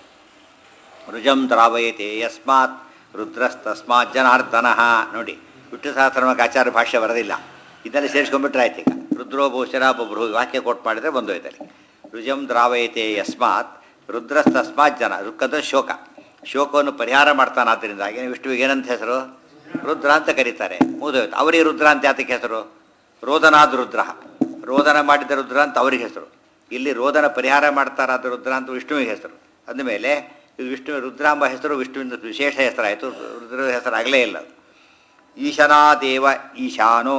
ರುಜಂ ದ್ರಾವಯತೆ ಯಸ್ಮಾತ್ ರುದ್ರಸ್ತಸ್ಮಾತ್ ಜನಾರ್ದನ ನೋಡಿ ವಿಷ್ಣು ಸಹಸ್ರನಾಮಕ್ಕೆ ಆಚಾರ್ಯ ಭಾಷ್ಯ ಬರೋದಿಲ್ಲ ಇದೆಲ್ಲ ಸೇರಿಸ್ಕೊಂಡ್ಬಿಟ್ರೆ ಆಯ್ತು ಈಗ ರುದ್ರೋ ಬಹುಶರ ಒಬ್ಬೊಬ್ರು ವಾಕ್ಯ ಕೋಟ್ ಮಾಡಿದ್ರೆ ಬಂದೋಯ್ತಲ್ಲಿ ರುಜಂ ದ್ರಾವಯತೆ ಯಸ್ಮಾತ್ ರುದ್ರಸ್ತಸ್ಮಾತ್ ಜನ ರುಕ್ಕಂದ್ರೆ ಶೋಕ ಶೋಕವನ್ನು ಪರಿಹಾರ ಮಾಡ್ತಾನೆ ಆದ್ದರಿಂದ ಹಾಗೆ ವಿಷ್ಣುವಿಗೆ ಏನಂತ ಹೆಸರು ರುದ್ರ ಅಂತ ಕರೀತಾರೆ ಮುಗಿದೋಯ್ತು ಅವರಿಗೆ ರುದ್ರ ಅಂತ ಯಾತಕ್ಕೆ ಹೆಸರು ರೋದನಾದ ರುದ್ರ ರೋದನ ಮಾಡಿದ ರುದ್ರ ಅಂತ ಅವ್ರಿಗೆ ಹೆಸರು ಇಲ್ಲಿ ರೋದನ ಪರಿಹಾರ ಮಾಡ್ತಾರಾದ ರುದ್ರ ಅಂತ ವಿಷ್ಣುವಿಗೆ ಹೆಸರು ಅಂದಮೇಲೆ ಇದು ವಿಷ್ಣು ರುದ್ರಾಂಬ ಹೆಸರು ವಿಷ್ಣುವಿನ ವಿಶೇಷ ಹೆಸರಾಯಿತು ರುದ್ರ ಹೆಸರಾಗಲೇ ಇಲ್ಲ ಅದು ಈಶನಾದೇವ ಈಶಾನೋ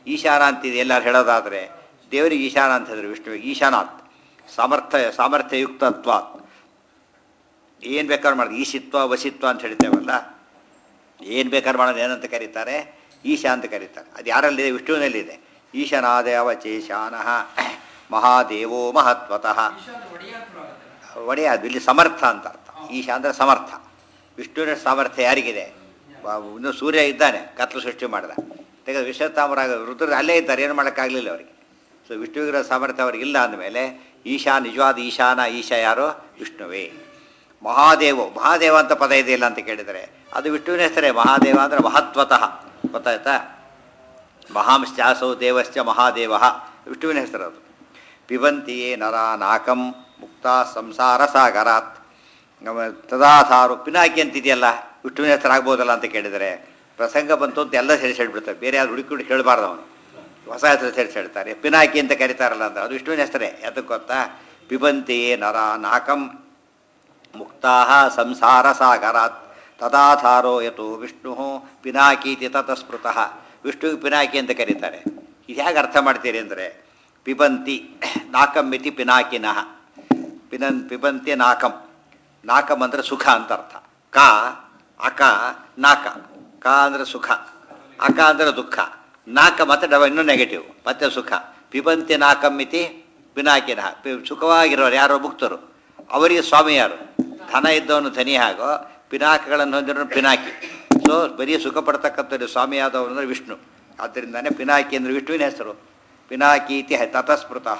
ಈಶಾನ ಅಂತಿದೆ ಎಲ್ಲರೂ ಹೇಳೋದಾದರೆ ದೇವರಿಗೆ ಈಶಾನ ಅಂತ ಹೇಳಿದ್ರು ವಿಷ್ಣುವಿಗೆ ಈಶಾನಾತ್ ಸಾಮರ್ಥ್ಯ ಸಾಮರ್ಥ್ಯಯುಕ್ತತ್ವಾತ್ ಏನು ಬೇಕಾದ್ರೂ ಮಾಡೋದು ಈಶಿತ್ವ ವಶಿತ್ವ ಅಂತ ಹೇಳ್ತೇವಲ್ಲ ಏನು ಬೇಕಾದ್ರೂ ಮಾಡೋದು ಏನಂತ ಕರೀತಾರೆ ಈಶಾ ಅಂತ ಕರೀತಾರೆ ಅದು ಯಾರಲ್ಲಿದೆ ವಿಷ್ಣುವಿನಲ್ಲಿದೆ ಈಶನಾದೇವ ಚೇಶಾನಃ ಮಹಾದೇವೋ ಮಹತ್ವತಃ ಒಡೆಯ ಅದು ಇಲ್ಲಿ ಸಮರ್ಥ ಅಂತ ಅರ್ಥ ಈಶಾ ಅಂದರೆ ಸಮರ್ಥ ವಿಷ್ಣುವಿನ ಸಾಮರ್ಥ್ಯ ಯಾರಿಗಿದೆ ವ- ಇನ್ನು ಸೂರ್ಯ ಇದ್ದಾನೆ ಕತ್ಲು ಸೃಷ್ಟಿ ಮಾಡಿದ ತೆಗೆದು ವಿಶ್ವತಾಮರಾಗ ರುದ್ರ ಅಲ್ಲೇ ಇದ್ದಾರೆ ಏನು ಮಾಡೋಕ್ಕಾಗಲಿಲ್ಲ ಅವರಿಗೆ ಸೊ ವಿಷ್ಣುವಿನ ಸಾಮರ್ಥ್ಯ ಅವ್ರಿಗೆ ಇಲ್ಲ ಅಂದಮೇಲೆ ಈಶಾ ನಿಜವಾದ ಈಶಾನ ಈಶಾ ಯಾರು ವಿಷ್ಣುವೇ ಮಹಾದೇವ ಮಹಾದೇವ ಅಂತ ಪದ ಇದೆಯಲ್ಲ ಅಂತ ಕೇಳಿದರೆ ಅದು ವಿಷ್ಣುವಿನ ಹೆಸರೇ ಮಹಾದೇವ ಅಂದರೆ ಮಹತ್ವತಃ ಗೊತ್ತಾಯ್ತಾ ಮಹಾಂಶ್ಚಾಸೌ ದೇವಶ್ಚ ಮಹಾದೇವ ವಿಷ್ಣುವಿನ ಹೆಸರು ಅದು ಪಿಬಂತಿಯೇ ನರ ನಾಕಂ ಮುಕ್ತ ಸಂಸಾರ ಸಾಗರಾತ್ ತದಾಸಾರು ಪಿನಾಕಿ ಅಂತಿದೆಯಲ್ಲ ವಿಷ್ಣುವಿನ ಹೆಸರು ಆಗ್ಬೋದಲ್ಲ ಅಂತ ಕೇಳಿದರೆ ಪ್ರಸಂಗ ಬಂತು ಅಂತ ಎಲ್ಲ ಸೇರಿಸಿ ಹೇಳ್ಬಿಡ್ತಾರೆ ಬೇರೆ ಯಾರು ಹುಡುಕಿ ಹುಡುಕಿ ಹೇಳಬಾರ್ದು ಅವನು ಹೊಸ ಹೆಸರು ಸೇರಿಸಿ ಹೇಳ್ತಾರೆ ಪಿನಾಕಿ ಅಂತ ಕರೀತಾರಲ್ಲ ಅಂತ ಅದು ವಿಷ್ಣುವಿನ ಹೆಸರೇ ಅದಕ್ಕೆ ಗೊತ್ತಾ ಪಿಬಂತಿಯೇ ನರ ನಾಕಂ ಮುಕ್ತಾ ಸಂಸಾರ ಸಾಗರಾತ್ ತದಾಧಾರೋ ಯತು ವಿಷ್ಣು ಪಿನಾಕೀತಿ ತತಸ್ಮೃತಃ ವಿಷ್ಣುವಿಗೆ ಪಿನಾಕಿ ಅಂತ ಕರೀತಾರೆ ಇದು ಹೇಗೆ ಅರ್ಥ ಮಾಡ್ತೀರಿ ಅಂದರೆ ಪಿಬಂತಿ ನಾಕಂ ಮಿತಿ ಪಿನಾಕಿನಃ ಪಿನನ್ ಪಿಬಂತಿ ನಾಕಂ ನಾಕಂ ಅಂದರೆ ಸುಖ ಅಂತ ಅರ್ಥ ಕ ಅಕ ನಾಕ ಕ ಅಂದರೆ ಸುಖ ಅಕ ಅಂದರೆ ದುಃಖ ನಾಕ ಮತ್ತೆ ಡಬ ಇನ್ನೂ ನೆಗೆಟಿವ್ ಮತ್ತೆ ಸುಖ ಪಿಬಂತಿ ನಾಕಂ ಮಿತಿ ಪಿನಾಕಿನಃ ಪಿ ಸುಖವಾಗಿರೋರು ಯಾರೋ ಮುಕ್ತರು ಅವರಿಗೆ ಸ್ವಾಮಿ ಯಾರು ಧನ ಇದ್ದವನು ಧನಿ ಹಾಗೋ ಪಿನಾಕಗಳನ್ನು ಹೊಂದಿರೋ ಪಿನಾಕಿ ಸೊ ಬರೀ ಸುಖ ಪಡ್ತಕ್ಕಂಥದ್ದು ಸ್ವಾಮಿ ಆದವನು ಅಂದರೆ ವಿಷ್ಣು ಆದ್ದರಿಂದಾನೆ ಪಿನಾಕಿ ಅಂದರೆ ವಿಷ್ಣುವಿನ ಹೆಸರು ಪಿನಾಕೀತಿ ಹ- ತತಸ್ಮೃತಃ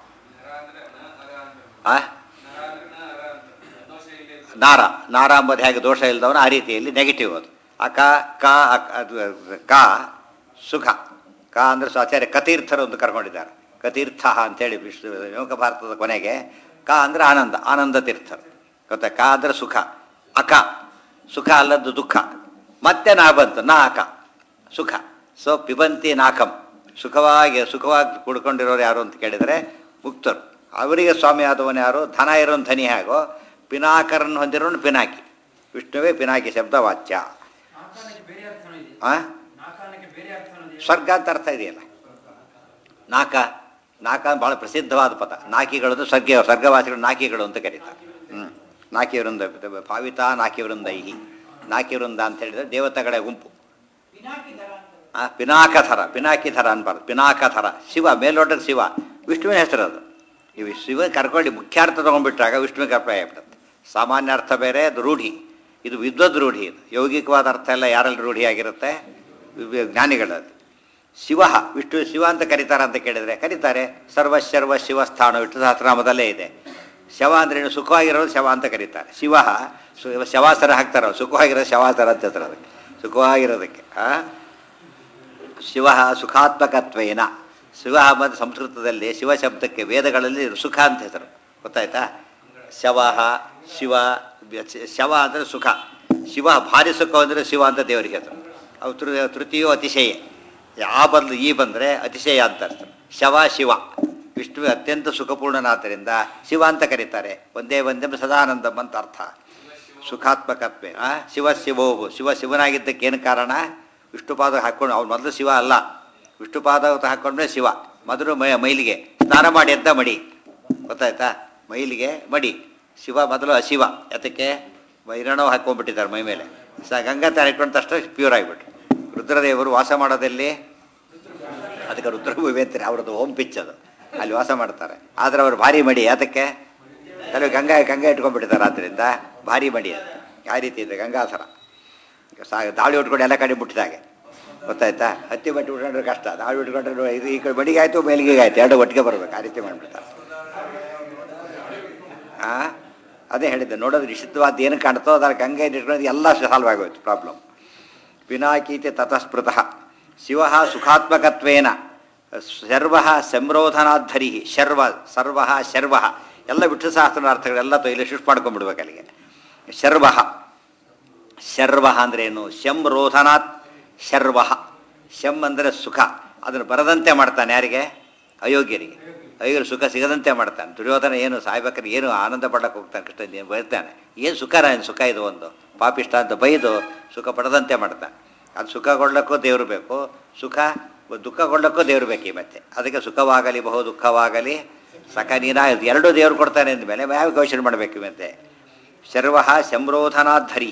ಆ? ನಾರ ನಾರ ಅಂಬದು ಹೇಗೆ ದೋಷ ಇಲ್ಲದವನು ಆ ರೀತಿಯಲ್ಲಿ ನೆಗೆಟಿವ್ ಅದು ಅಕ ಕ ಅಕ್- ಅದು ಕ ಸುಖ ಕ ಅಂದರೆ ಆಚಾರ್ಯ ಕತೀರ್ಥರು ಅಂತ ಕರ್ಕೊಂಡಿದ್ದಾರೆ ಕತೀರ್ಥ ಅಂತೇಳಿ ವಿಶ್ವ ಯೋಗ ಭಾರತದ ಕೊನೆಗೆ ಕ ಅಂದರೆ ಆನಂದ ಆನಂದ ತೀರ್ಥರು ಗೊತ್ತಾ ಕ ಅಂದರೆ ಸುಖ ಅಕ ಸುಖ ಅಲ್ಲದ್ದು ದುಃಖ ಮತ್ತೆ ನಾ ಬಂತು ನಾ ಅಕ ಸುಖ ಸೊ ಪಿಬಂತಿ ನಾಕಂ ಸುಖವಾಗಿ ಸುಖವಾಗಿ ಕುಡ್ಕೊಂಡಿರೋರು ಯಾರು ಅಂತ ಕೇಳಿದರೆ ಮುಕ್ತರು ಅವರಿಗೆ ಸ್ವಾಮಿ ಆದವನು ಯಾರು ಧನ ಇರೋನು ಧನಿ ಹಾಗೋ ಪಿನಾಕರನ್ನು ಹೊಂದಿರೋನು ಪಿನಾಕಿ ವಿಷ್ಣುವೇ ಪಿನಾಕಿ ಶಬ್ದ ವಾಚ್ಯ ನಾಕಾನಕ್ಕೆ ಬೇರೆ ಅರ್ಥನೂ ಇದೆ ಆ? ನಾಕಾನಕ್ಕೆ ಬೇರೆ ಅರ್ಥನೂ ಇದೆ ಸ್ವರ್ಗ ಅಂತ ಅರ್ಥ ಇದೆಯಲ್ಲ ನಾಕ ನಾಕ ಬಹಳ ಪ್ರಸಿದ್ಧವಾದ ಪದ ನಾಕಿಗಳದ್ದು ಸ್ವರ್ಗ ಸ್ವರ್ಗವಾಸಿಗಳು ನಾಕಿಗಳು ಅಂತ ಕರೀತಾರೆ ಹ್ಞೂ ನಾಕಿ ವೃಂದ ಭಾವಿತ ನಾಕಿ ವೃಂದೈಹಿ ನಾಕಿ ವೃಂದ ಅಂತ ಹೇಳಿದ್ರೆ ದೇವತೆಗಳ ಗುಂಪು ಆ ಪಿನಾಕಥರ ಪಿನಾಕಿಥರ ಅನ್ಬಾರ್ದು ಪಿನಾಕಥರ ಶಿವ ಮೇಲ್ನೋಟದ ಶಿವ ವಿಷ್ಣುವಿನ ಹೆಸರು ಅದು ಇವು ಶಿವ ಕರ್ಕೊಂಡು ಮುಖ್ಯಾರ್ಥ ತೊಗೊಂಡ್ಬಿಟ್ಟಾಗ ವಿಷ್ಣುವಿಗೆ ಅರ್ಥ ಆಗ್ಬಿಡುತ್ತೆ ಸಾಮಾನ್ಯ ಅರ್ಥ ಬೇರೆ ಅದು ರೂಢಿ ಇದು ವಿದ್ವದ್ ರೂಢಿ ಇದು ಯೌಗಿಕವಾದ ಅರ್ಥ ಎಲ್ಲ ಯಾರಲ್ಲಿ ರೂಢಿ ಆಗಿರುತ್ತೆ ವಿ- ಜ್ಞಾನಿಗಳದ್ದು ಶಿವ ವಿಷ್ಣು ಶಿವ ಅಂತ ಕರೀತಾರ ಅಂತ ಕೇಳಿದರೆ ಕರೀತಾರೆ ಸರ್ವ ಶರ್ವ ಶಿವಸ್ಥಾನ ವಿಷ್ಣು ಸಹಸ್ರನಾಮದಲ್ಲೇ ಇದೆ ಶವ ಅಂದ್ರೆ ಏನು ಸುಖವಾಗಿರೋದು ಶವ ಅಂತ ಕರೀತಾರೆ ಶಿವ ಸು- ಶವಾಸನ ಹಾಕ್ತಾರೆ ಅವ್ರು. ಸುಖವಾಗಿರೋದು ಶವಾಸನ ಅಂತ ಹೆಸರು ಅದಕ್ಕೆ ಸುಖವಾಗಿರೋದಕ್ಕೆ ಆ ಶಿವ ಸುಖಾತ್ಮಕತ್ವೇನ ಶಿವ ಮತ್ತು ಸಂಸ್ಕೃತದಲ್ಲಿ ಶಿವ ಶಬ್ದಕ್ಕೆ ವೇದಗಳಲ್ಲಿ ಸುಖ ಅಂತ ಹೆಸರು ಗೊತ್ತಾಯ್ತಾ ಶವ ಶಿವ ಶವ ಅಂದರೆ ಸುಖ ಶಿವ ಭಾರಿ ಸುಖ ಅಂದರೆ ಶಿವ ಅಂತ ದೇವರಿಗೆ ಹೆಸರು ಅವು ತೃ ತೃತೀಯೋ ಅತಿಶಯ ಆ ಬದಲು ಈ ಬಂದರೆ ಅತಿಶಯ ಅಂತ ಅರ್ಥ ಶವ ಶಿವ ವಿಷ್ಣುವೆ ಅತ್ಯಂತ ಸುಖಪೂರ್ಣನಾದ್ದರಿಂದ ಶಿವ ಅಂತ ಕರೀತಾರೆ ಒಂದೇ ಒಂದೇ ಸದಾನಂದಂ ಅಂತ ಅರ್ಥ ಸುಖಾತ್ಮಕತ್ವೆ ಆ ಶಿವ ಶಿವೋಹು ಶಿವ ಶಿವನಾಗಿದ್ದಕ್ಕೆ ಏನು ಕಾರಣ ವಿಷ್ಣುಪಾದ ಹಾಕ್ಕೊಂಡು ಅವ್ನು ಮೊದಲು ಶಿವ ಅಲ್ಲ ವಿಷ್ಣುಪಾದ ಹಾಕ್ಕೊಂಡ್ರೆ ಶಿವ ಮೊದಲು ಮೈ ಮೈಲಿಗೆ ಸ್ನಾನ ಮಾಡಿ ಅಂತ ಮಡಿ ಗೊತ್ತಾಯ್ತಾ ಮೈಲಿಗೆ ಮಡಿ ಶಿವ ಮೊದಲು ಅಶಿವ ಯಾತಕ್ಕೆ ವೈರಣವು ಹಾಕ್ಕೊಂಡ್ಬಿಟ್ಟಿದ್ದಾರೆ ಮೈ ಮೇಲೆ ಸ ಗಂಗಾ ತರ ಇಟ್ಕೊಂಡ ತಕ್ಷಣ ಪ್ಯೂರ್ ಆಗಿಬಿಟ್ರು ರುದ್ರದೇವರು ವಾಸ ಮಾಡೋದಲ್ಲಿ ಅದಕ್ಕೆ ರುದ್ರಭೂಮಿ ಅಂತಾರೆ ಅವ್ರದ್ದು ಹೋಮ್ ಪಿಚ್ ಅದು ಅಲ್ಲಿ ವಾಸ ಮಾಡ್ತಾರೆ ಆದರೆ ಅವ್ರು ಭಾರಿ ಮಡಿ ಯಾತಕ್ಕೆ ಕೆಲವು ಗಂಗಾ ಗಂಗಾ ಇಟ್ಕೊಂಡ್ಬಿಟ್ಟಿದ್ದಾರೆ ಆದ್ದರಿಂದ ಭಾರಿ ಮಡಿ ಅದು ಯಾವ ರೀತಿ ಇದೆ ಗಂಗಾಸರ ಸಾ ದಾಳಿ ಉಟ್ಕೊಂಡು ಎಲ್ಲ ಕಡೆ ಮುಟ್ಟಿದಾಗೆ ಗೊತ್ತಾಯ್ತಾ ಹತ್ತಿ ಬಟ್ಟೆ ಉಟ್ಕೊಂಡ್ರೆ ಕಷ್ಟ ದಾಳಿ ಉಟ್ಕೊಂಡ್ರೆ ಇದು ಈ ಕಡೆ ಬಡಿಗೆ ಆಯಿತು ಮೇಲಿಗೆ ಆಯ್ತು ಎರಡು ಒಟ್ಟಿಗೆ ಬರ್ಬೇಕು ಆ ರೀತಿ ಮಾಡಿಬಿಡ್ತಾರೆ ಆ ಅದೇ ಹೇಳಿದ್ದೆ ನೋಡೋದು ನಿಷಿದ್ಧವಾದ ಏನು ಕಾಣ್ತೋ ಅದರ ಗಂಗೆ ಇಟ್ಕೊಂಡು ಎಲ್ಲ ಸಾಲ್ವ್ ಆಗೋಯ್ತು ಪ್ರಾಬ್ಲಮ್ ಪಿನಾಕೀತಿ ತತಸ್ಪೃತಃ ಶಿವ ಸುಖಾತ್ಮಕತ್ವೇನ ಶರ್ವ ಸಂರೋಧನಾಧರಿ ಶರ್ವ ಸರ್ವ ಶರ್ವ ಎಲ್ಲ ವಿಷ್ಣು ಸಹಸ್ರನ ಅರ್ಥಗಳೆಲ್ಲ ತೊ- ಇಲ್ಲಿ ಶಿಫ್ಟ್ ಮಾಡ್ಕೊಂಡ್ಬಿಡ್ಬೇಕು ಅಲ್ಲಿಗೆ ಶರ್ವ ಶರ್ವ ಅಂದ್ರೇನು ಶಂ ರೋಧನಾತ್ ಶರ್ವ ಶಂ ಅಂದರೆ ಸುಖ ಅದನ್ನು ಬರದಂತೆ ಮಾಡ್ತಾನೆ ಯಾರಿಗೆ ಅಯೋಗ್ಯರಿಗೆ ಅಯೋಗ್ಯರು ಸುಖ ಸಿಗದಂತೆ ಮಾಡ್ತಾನೆ ದುರ್ಯೋಧನ ಏನು ಸಾಯ್ಬೇಕಾದ್ರೆ ಏನು ಆನಂದ ಪಡಕ್ಕೆ ಹೋಗ್ತಾನೆ ಕೃಷ್ಣ ಏನು ಬೈತಾನೆ ಏನು ಸುಖ ಏನು ಸುಖ ಇದು ಒಂದು ಪಾಪಿಷ್ಟ ಅಂತ ಬೈದು ಸುಖ ಪಡದಂತೆ ಮಾಡ್ತಾನೆ ಅದು ಸುಖ ಕೊಡ್ಲಿಕ್ಕೂ ದೇವರು ಬೇಕು ಸುಖ ದುಃಖ ಕೊಳ್ಳಕ್ಕೂ ದೇವ್ರು ಬೇಕು ಈ ಮತ್ತೆ ಅದಕ್ಕೆ ಸುಖವಾಗಲಿ ಬಹು ದುಃಖವಾಗಲಿ ಸಕ ನೀನ ಎರಡು ದೇವ್ರು ಕೊಡ್ತಾನೆ ಅಂದಮೇಲೆ ಯಾವ ಘೋಷಣೆ ಮಾಡಬೇಕು ಈ ಮತ್ತೆ ಶರ್ವ ಸಂರೋಧನಾಧರಿ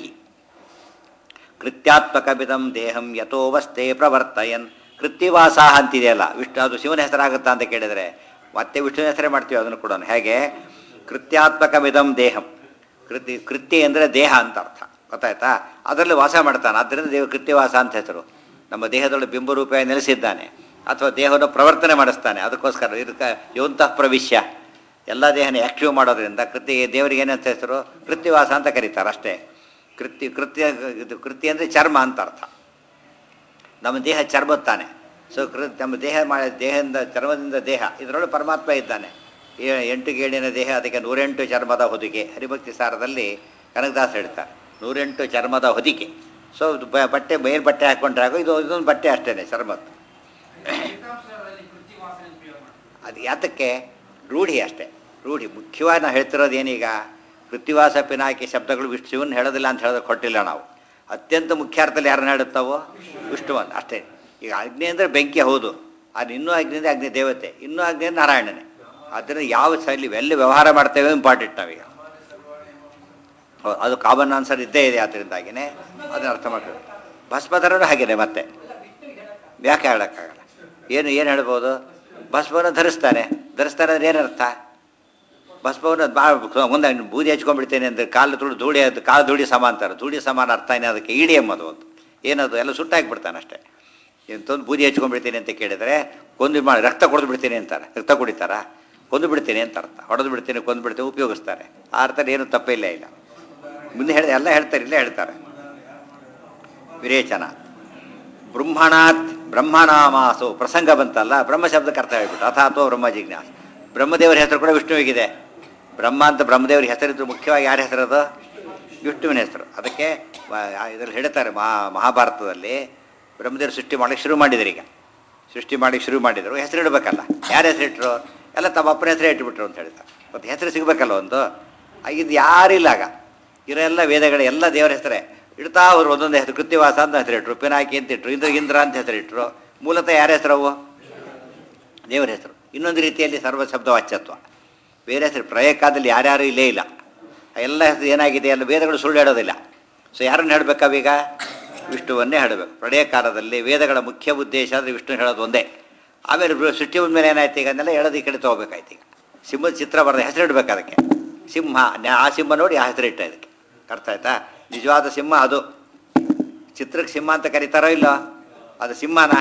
ಕೃತ್ಯಾತ್ಮಕವಿದಂ ದೇಹಂ ಯಥೋವಸ್ಥೆ ಪ್ರವರ್ತಯನ್ ಕೃತ್ಯವಾಸ ಅಂತಿದೆಯಲ್ಲ ವಿಷ್ಣು ಅದು ಶಿವನ ಹೆಸರಾಗುತ್ತಾ ಅಂತ ಕೇಳಿದರೆ ಮತ್ತೆ ವಿಷ್ಣುವಿನ ಹೆಸರೇ ಮಾಡ್ತೀವಿ ಅದನ್ನು ಕೂಡ ಹೇಗೆ ಕೃತ್ಯಾತ್ಮಕವಿದಂ ದೇಹಂ ಕೃತಿ ಕೃತ್ಯ ಅಂದರೆ ದೇಹ ಅಂತ ಅರ್ಥ ಗೊತ್ತಾಯ್ತಾ ಅದರಲ್ಲಿ ವಾಸ ಮಾಡ್ತಾನೆ ಆದ್ದರಿಂದ ದೇವ ಕೃತ್ಯವಾಸ ಅಂತ ಹೆಸರು ನಮ್ಮ ದೇಹದೊಳಗೆ ಬಿಂಬರೂಪಾಯಿ ನೆಲೆಸಿದ್ದಾನೆ ಅಥವಾ ದೇಹವನ್ನು ಪ್ರವರ್ತನೆ ಮಾಡಿಸ್ತಾನೆ ಅದಕ್ಕೋಸ್ಕರ ಇದಕ್ಕೆ ಯೋಂತಃ ಪ್ರವಿಶ್ಯ ಎಲ್ಲ ದೇಹನ ಆ್ಯಕ್ಟಿವ್ ಮಾಡೋದ್ರಿಂದ ಕೃತ್ಯ ದೇವರಿಗೆ ಏನಂತ ಹೆಸರು ಕೃತ್ಯವಾಸ ಅಂತ ಕರೀತಾರೆ ಅಷ್ಟೇ ಕೃತ್ಯ ಕೃತ್ಯ ಇದು ಕೃತ್ಯ ಅಂದರೆ ಚರ್ಮ ಅಂತ ಅರ್ಥ ನಮ್ಮ ದೇಹ ಚರ್ಮದ ತಾನೆ ಸೊ ಕೃ ನಮ್ಮ ದೇಹ ಮಾಡಿ ದೇಹದಿಂದ ಚರ್ಮದಿಂದ ದೇಹ ಇದರೊಳಗೆ ಪರಮಾತ್ಮ ಇದ್ದಾನೆ ಏ- ಎಂಟು ಗೇಣಿನ ದೇಹ ಅದಕ್ಕೆ ನೂರೆಂಟು ಚರ್ಮದ ಹೊದಿಕೆ ಹರಿಭಕ್ತಿ ಸಾರದಲ್ಲಿ ಕನಕದಾಸ ಹೇಳ್ತಾರೆ ನೂರೆಂಟು ಚರ್ಮದ ಹೊದಿಕೆ ಸೊ ಇದು ಬ- ಬಟ್ಟೆ ಮೇಲ್ ಬಟ್ಟೆ ಹಾಕ್ಕೊಂಡ್ರೆ ಆಗೋ ಇದು ಇದೊಂದು ಬಟ್ಟೆ ಅಷ್ಟೇ ಚರ್ಮದ್ದು ಫಲಿತಾಂಶದಲ್ಲಿ ಕೃತಿ ವಾಸನೆ ಪ್ರಯೋಗ ಮಾಡ್ತಾರೆ ಅದು ಯಾತಕ್ಕೆ ರೂಢಿ ಅಷ್ಟೇ ರೂಢಿ ಮುಖ್ಯವಾಗಿ ನಾವು ಹೇಳ್ತಿರೋದು ಏನೀಗ ಕೃತಿವಾಸ ಪಿನಾಕಿ ಶಬ್ದಗಳು ವಿಷ್ಣು ಶಿವನ್ ಹೇಳೋದಿಲ್ಲ ಅಂತ ಹೇಳೋದಕ್ಕೆ ಕೊಟ್ಟಿಲ್ಲ ನಾವು ಅತ್ಯಂತ ಮುಖ್ಯ ಅರ್ಥದಲ್ಲಿ ಯಾರನ್ನ ಹೇಳುತ್ತಾವೋ ವಿಷ್ಣುವನ್ ಅಷ್ಟೇ ಈಗ ಅಗ್ನಿ ಅಂದರೆ ಬೆಂಕಿ ಹೌದು ಅದು ಇನ್ನೂ ಅಗ್ನಿ ಅಂದರೆ ಅಗ್ನಿ ದೇವತೆ ಇನ್ನೂ ಅಗ್ನಿ ಅಂದ್ರೆ ನಾರಾಯಣನೇ ಆದ್ದರಿಂದ ಯಾವ ಶೈಲಿ ಎಲ್ಲಿ ವ್ಯವಹಾರ ಮಾಡ್ತೇವೆ ಇಂಪಾರ್ಟೆಂಟ್ ನಾವೀಗ ಹೌದು, ಅದು ಕಾಮನ್ ಆನ್ಸರ್ ಇದ್ದೇ ಇದೆ ಅದರಿಂದಾಗಿನೇ ಅದನ್ನ ಅರ್ಥ ಮಾಡ್ಬೇಕು ಭಸ್ಮಧರನು ಹಾಗೇನೆ ಮತ್ತೆ ಯಾಕೆ ಹೇಳೋಕ್ಕಾಗಲ್ಲ ಏನು ಏನು ಹೇಳ್ಬೋದು ಭಸ್ಮವನ್ನು ಧರಿಸ್ತಾನೆ ಧರಿಸ್ತಾನೆ ಅಂದ್ರೆ ಏನರ್ಥ ಭಸ್ಮವನ್ನು ಭಾಳ ಮುಂದೆ ಬೂದಿ ಹಚ್ಕೊಂಡ್ಬಿಡ್ತೇನೆ ಅಂದ್ರೆ ಕಾಲು ತುಳು ಧೂಳಿ ಅದು ಕಾಲು ಧೂಳಿ ಸಮ ಅಂತಾರೆ ಧೂಳಿ ಸಮಾನ ಅರ್ಥ ಏನೇ ಅದಕ್ಕೆ ಇಡಿ ಎಂಬುದು ಒಂದು ಏನದು ಎಲ್ಲ ಸುಟ್ಟಾಕ್ಬಿಡ್ತಾನೆ ಅಷ್ಟೇ ಎಂತೊಂದು ಬೂದಿ ಹಚ್ಕೊಂಡ್ಬಿಡ್ತೀನಿ ಅಂತ ಕೇಳಿದರೆ ಕೊಂದು ಮಾಡಿ ರಕ್ತ ಕೊಡ್ದು ಬಿಡ್ತೀನಿ ಅಂತಾರೆ ರಕ್ತ ಕುಡಿತಾರ ಕೊಂದು ಬಿಡ್ತೀನಿ ಅಂತ ಅರ್ಥ ಹೊಡೆದು ಬಿಡ್ತೀನಿ ಕೊಂದು ಬಿಡ್ತೀನಿ ಉಪಯೋಗಿಸ್ತಾರೆ ಆ ಅರ್ಥದಲ್ಲಿ ಏನು ತಪ್ಪಿಲ್ಲ ಇಲ್ಲ ಮುಂದೆ ಹೇಳಿ ಎಲ್ಲ ಹೇಳ್ತಾರೆ ಇಲ್ಲೇ ಹೇಳ್ತಾರೆ ವಿರೇಚನ ಬ್ರಹ್ಮಣಾತ್ ಬ್ರಹ್ಮನಾಮಾಸು ಪ್ರಸಂಗ ಬಂತಲ್ಲ ಬ್ರಹ್ಮ ಶಬ್ದಕ್ಕೆ ಅರ್ಥ ಹೇಳ್ಬಿಟ್ಟು ಅಥಾತೋ ಬ್ರಹ್ಮ ಜಿಜ್ಞಾಸ ಬ್ರಹ್ಮದೇವರ ಹೆಸರು ಕೂಡ ವಿಷ್ಣುವಿಗಿದೆ ಬ್ರಹ್ಮ ಅಂತ ಬ್ರಹ್ಮದೇವರ ಹೆಸರಿದ್ದು ಮುಖ್ಯವಾಗಿ ಯಾರ ಹೆಸರದು ವಿಷ್ಣುವಿನ ಹೆಸರು ಅದಕ್ಕೆ ಇದರಲ್ಲಿ ಹೇಳ್ತಾರೆ ಮಹಾ ಮಹಾಭಾರತದಲ್ಲಿ ಬ್ರಹ್ಮದೇವರು ಸೃಷ್ಟಿ ಮಾಡಲಿಕ್ಕೆ ಶುರು ಮಾಡಿದ್ರು ಈಗ ಸೃಷ್ಟಿ ಮಾಡಲಿಕ್ಕೆ ಶುರು ಮಾಡಿದರು ಹೆಸರು ಇಡಬೇಕಲ್ಲ ಯಾರ ಹೆಸರಿಟ್ರು ಎಲ್ಲ ತಮ್ಮ ಅಪ್ಪನ ಹೆಸರೇ ಇಟ್ಬಿಟ್ರು ಅಂತ ಹೇಳ್ತಾರೆ ಮತ್ತು ಹೆಸರು ಸಿಗಬೇಕಲ್ಲ ಒಂದು ಆಗಿದ್ದು ಯಾರಿಲ್ಲ ಆಗ ಇರೋ ಎಲ್ಲ ವೇದಗಳ ಎಲ್ಲ ದೇವರ ಹೆಸರೇ ಇಡ್ತಾ ಅವರು ಒಂದೊಂದು ಹೆಸರು ಕೃತ್ಯವಾಸ ಅಂತ ಹೆಸರಿಟ್ರು ಪಿನಾಕಿ ಅಂತ ಇಟ್ರು ಇಂದ್ರ ಇಂದ್ರ ಅಂತ ಹೆಸರಿಟ್ರು ಮೂಲತಃ ಯಾರ ಹೆಸರವು ದೇವರ ಹೆಸರು ಇನ್ನೊಂದು ರೀತಿಯಲ್ಲಿ ಸರ್ವ ಶಬ್ದ ವಾಚ್ಯತ್ವ ಬೇರೆ ಹೆಸರು ಪ್ರಯಕಾದಲ್ಲಿ ಯಾರ್ಯಾರು ಇಲ್ಲೇ ಇಲ್ಲ ಆ ಎಲ್ಲ ಹೆಸರು ಏನಾಗಿದೆ ಎಲ್ಲ ವೇದಗಳು ಸುಳ್ಳು ಹೇಳೋದಿಲ್ಲ ಸೊ ಯಾರನ್ನು ಹೇಳಬೇಕಾವೀಗ ವಿಷ್ಣುವನ್ನೇ ಹೇಳಬೇಕು ಪ್ರಳಯಕಾಲದಲ್ಲಿ ವೇದಗಳ ಮುಖ್ಯ ಉದ್ದೇಶ ಅಂದರೆ ವಿಷ್ಣು ಹೇಳೋದು ಒಂದೇ ಆಮೇಲೆ ಬೃ- ಸೃಷ್ಟಿ ಮೇಲೆ ಏನಾಯ್ತು ಈಗ ಅದನ್ನೆಲ್ಲ ಹೇಳೋದು ಈ ಕಡೆ ತೊಗೋಬೇಕಾಯ್ತು ಈಗ ಸಿಂಹದ ಚಿತ್ರ ಬರೆದ ಹೆಸರು ಇಡಬೇಕು ಅದಕ್ಕೆ ಸಿಂಹ ನ್ಯಾ- ಆ ಸಿಂಹ ನೋಡಿ ಆ ಹೆಸರು ಇಟ್ಟ ಇದಕ್ಕೆ ಅರ್ಥ ಆಯ್ತಾ ನಿಜವಾದ ಸಿಂಹ ಅದು ಚಿತ್ರಕ್ಕೆ ಸಿಂಹ ಅಂತ ಕರೀತಾರೋ ಇಲ್ಲೋ ಅದು ಸಿಂಹನ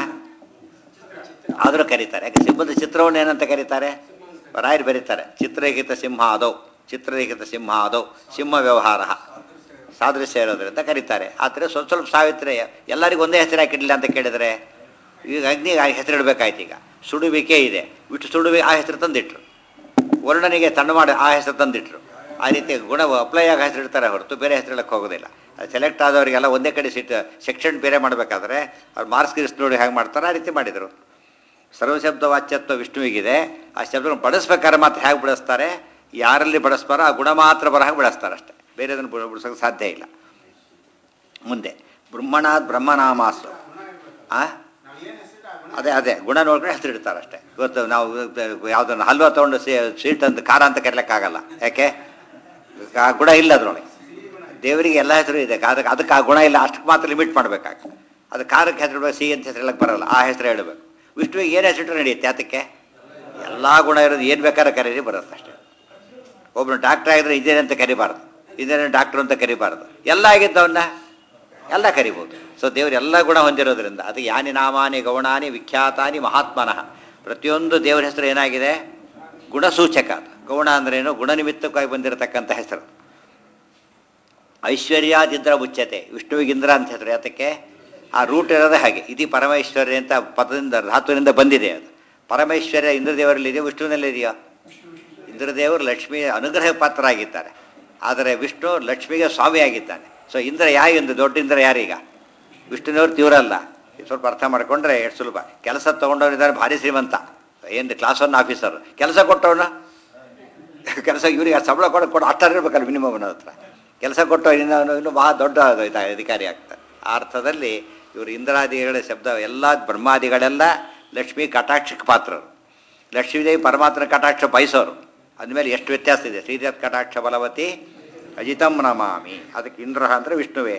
ಆದರೂ ಕರೀತಾರೆ ಯಾಕೆ ಸಿಂಹದ ಚಿತ್ರವನ್ನು ಏನಂತ ಕರೀತಾರೆ ರಾಯರು ಬರೀತಾರೆ ಚಿತ್ರಗೀತ ಸಿಂಹ ಅದೌ ಚಿತ್ರಗೀತ ಸಿಂಹ ಅದೌ ಸಿಂಹ ವ್ಯವಹಾರ ಸಾದೃಶ್ಯ ಇರೋದ್ರಿಂದ ಕರೀತಾರೆ ಆದರೆ ಸ್ವಲ್ಪ ಸ್ವಲ್ಪ ಸಾವಿತ್ರಿ ಎಲ್ಲರಿಗೂ ಒಂದೇ ಹೆಸರು ಹಾಕಿಡಲಿಲ್ಲ ಅಂತ ಕೇಳಿದರೆ ಈಗ ಅಗ್ನಿಗೆ ಆ ಹೆಸರು ಇಡಬೇಕಾಯ್ತು ಈಗ ಸುಡುವಿಕೆ ಇದೆ ಬಿಟ್ಟು ಸುಡುವಿ ಆ ಹೆಸರು ತಂದಿಟ್ರು ವರ್ಣನಿಗೆ ತಣ್ಣು ಮಾಡಿ ಆ ಹೆಸರು ತಂದಿಟ್ರು ಆ ರೀತಿ ಗುಣ ಅಪ್ಲೈ ಆಗಿ ಹೆಸರು ಇಡ್ತಾರೆ ಹೊರತು ಬೇರೆ ಹೆಸರು ಇಡಕ್ಕೆ ಹೋಗೋದಿಲ್ಲ ಸೆಲೆಕ್ಟ್ ಆದವರಿಗೆಲ್ಲ ಒಂದೇ ಕಡೆ ಸೀಟ್ ಸೆಕ್ಷನ್ ಬೇರೆ ಮಾಡಬೇಕಾದ್ರೆ ಅವ್ರು ಮಾರ್ಕ್ಸ್ ಗಿರ್ಸ್ ನೋಡಿ ಹೇಗೆ ಮಾಡ್ತಾರೆ ಆ ರೀತಿ ಮಾಡಿದರು ಸರ್ವಶಬ್ದ ವಾಚ್ಯತ್ವ ವಿಷ್ಣುವಿಗಿದೆ ಆ ಶಬ್ದವನ್ನು ಬಳಸ್ಬೇಕಾದ್ರೆ ಮಾತ್ರ ಹೇಗೆ ಬಳಸ್ತಾರೆ ಯಾರಲ್ಲಿ ಬಳಸ್ತಾರೋ ಆ ಗುಣ ಮಾತ್ರ ಬರೋ ಹಾಗೆ ಬಳಸ್ತಾರೆ ಅಷ್ಟೇ ಬೇರೆ ಅದನ್ನು ಬಿಡಿಸೋಕೆ ಸಾಧ್ಯ ಇಲ್ಲ ಮುಂದೆ ಬ್ರಹ್ಮಣಾತ್ ಬ್ರಹ್ಮನಾಮಾಸು ಆ ಅದೇ ಅದೇ ಗುಣ ನೋಡ್ಕೊಂಡು ಹೆಸರು ಇಡ್ತಾರೆ ಅಷ್ಟೇ ಇವತ್ತು ನಾವು ಯಾವುದನ್ನು ಹಲ್ವಾ ತೊಗೊಂಡು ಸ್ವೀಟ್ ಅಂತ ಖಾರ ಅಂತ ಕರೀಲಿಕ್ಕಾಗಲ್ಲ ಯಾಕೆ ಆ ಗುಣ ಇಲ್ಲ ಅದರೊಳಗೆ ದೇವರಿಗೆ ಎಲ್ಲ ಹೆಸರು ಇದೆ ಅದಕ್ಕೆ ಅದಕ್ಕೆ ಆ ಗುಣ ಇಲ್ಲ ಅಷ್ಟಕ್ಕೆ ಮಾತ್ರ ಲಿಮಿಟ್ ಮಾಡಬೇಕಾಗ್ತದೆ ಅದು ಖಾರಕ್ಕೆ ಹೆಸರು ಇಡಬೇಕು ಸಿಹಿ ಅಂತ ಹೆಸರು ಹೇಳಕ್ಕೆ ಬರಲ್ಲ ಆ ಹೆಸರು ಹೇಳಬೇಕು ವಿಷ್ಣುವಿಗೆ ಏನು ಹೆಸರು ನಡೆಯುತ್ತೆ ಅದಕ್ಕೆ ಎಲ್ಲ ಗುಣ ಇರೋದು ಏನು ಬೇಕಾದ್ರೆ ಕರೀರಿ ಬರುತ್ತೆ ಅಷ್ಟೇ ಒಬ್ಬನು ಡಾಕ್ಟರ್ ಆಗಿದ್ರೆ ಇಂಜಿನಿಯರ್ ಅಂತ ಕರಿಬಾರ್ದು ಇಂಜಿನಿಯರ್ ಡಾಕ್ಟರ್ ಅಂತ ಕರಿಬಾರ್ದು ಎಲ್ಲ ಆಗಿದ್ದವನ್ನ ಎಲ್ಲ ಕರಿಬೋದು ಸೊ ದೇವರು ಎಲ್ಲ ಗುಣ ಹೊಂದಿರೋದ್ರಿಂದ ಅದು ಯಾನಿ ನಾಮಾನಿ ಗೌಣಾನಿ ವಿಖ್ಯಾತಾನಿ ಮಹಾತ್ಮನಃ ಪ್ರತಿಯೊಂದು ದೇವರ ಹೆಸರು ಏನಾಗಿದೆ ಗುಣಸೂಚಕ ಅದು. ಗೌಣ ಅಂದ್ರೇನು ಗುಣನಿಮಿತ್ತಕ್ಕಾಗಿ ಬಂದಿರತಕ್ಕಂಥ ಹೆಸರು ಐಶ್ವರ್ಯಾದಿಂದ್ರ ಮುಚ್ಚತೆ ವಿಷ್ಣುವಿಗಿಂದ್ರ ಅಂತ ಹೆಸರು ಯಾತಕ್ಕೆ ಆ ರೂಟ್ ಇರೋದೇ ಹಾಗೆ ಇದು ಪರಮೇಶ್ವರ್ಯ ಅಂತ ಪದದಿಂದ ಧಾತುವಿನಿಂದ ಬಂದಿದೆ ಅದು ಪರಮೇಶ್ವರ್ಯ ಇಂದ್ರದೇವರಲ್ಲಿದೆಯೋ ವಿಷ್ಣುವಿನಲ್ಲಿದೆಯೋ ಇಂದ್ರದೇವರು ಲಕ್ಷ್ಮಿಯ ಅನುಗ್ರಹ ಪಾತ್ರರಾಗಿದ್ದಾರೆ ಆದರೆ ವಿಷ್ಣು ಲಕ್ಷ್ಮಿಗೆ ಸ್ವಾಮಿಯಾಗಿದ್ದಾನೆ ಸೊ ಇಂದ್ರ ಯಾರು ಇಂದ್ರ ದೊಡ್ಡ ಇಂದ್ರ ಯಾರೀಗ ವಿಷ್ಣುನವ್ರು ತೀವ್ರಲ್ಲ ಇದು ಸ್ವಲ್ಪ ಅರ್ಥ ಮಾಡ್ಕೊಂಡ್ರೆ ಎಷ್ಟು ಸುಲಭ ಕೆಲಸ ತೊಗೊಂಡವರಿದ್ದಾರೆ ಭಾರಿ ಶ್ರೀಮಂತ ಏನು ಕ್ಲಾಸ್ ಒನ್ ಆಫೀಸರ್ ಕೆಲಸ ಕೊಟ್ಟವನು ಕೆಲಸ ಇವ್ರಿಗೆ ಆ ಸಂಬಳ ಕೊಡ ಕೊಡು ಅಷ್ಟಾರು ಇರ್ಬೇಕಲ್ಲ ಮಿನಿಮಮ್ ಅವನ ಹತ್ರ ಕೆಲಸ ಕೊಟ್ಟು ಇನ್ನು ಅವನು ಇನ್ನೂ ಭಾಳ ದೊಡ್ಡ ಇದ- ಅಧಿಕಾರಿ ಆಗ್ತಾನೆ ಆ ಅರ್ಥದಲ್ಲಿ ಇವರು ಇಂದ್ರಾದಿಗಳ ಶಬ್ದ ಎಲ್ಲ ಬ್ರಹ್ಮಾದಿಗಳೆಲ್ಲ ಲಕ್ಷ್ಮೀ ಕಟಾಕ್ಷಕ್ಕೆ ಪಾತ್ರರು ಲಕ್ಷ್ಮೀದೇವಿ ಪರಮಾತ್ಮನ ಕಟಾಕ್ಷ ಬಯಸೋರು ಅಂದಮೇಲೆ ಎಷ್ಟು ವ್ಯತ್ಯಾಸ ಇದೆ ಶ್ರೀರತ್ ಕಟಾಕ್ಷ ಬಲವತಿ ಅಜಿತಂ ನಮಾಮಿ ಅದಕ್ಕೆ ಇಂದ್ರ ಅಂದರೆ ವಿಷ್ಣುವೇ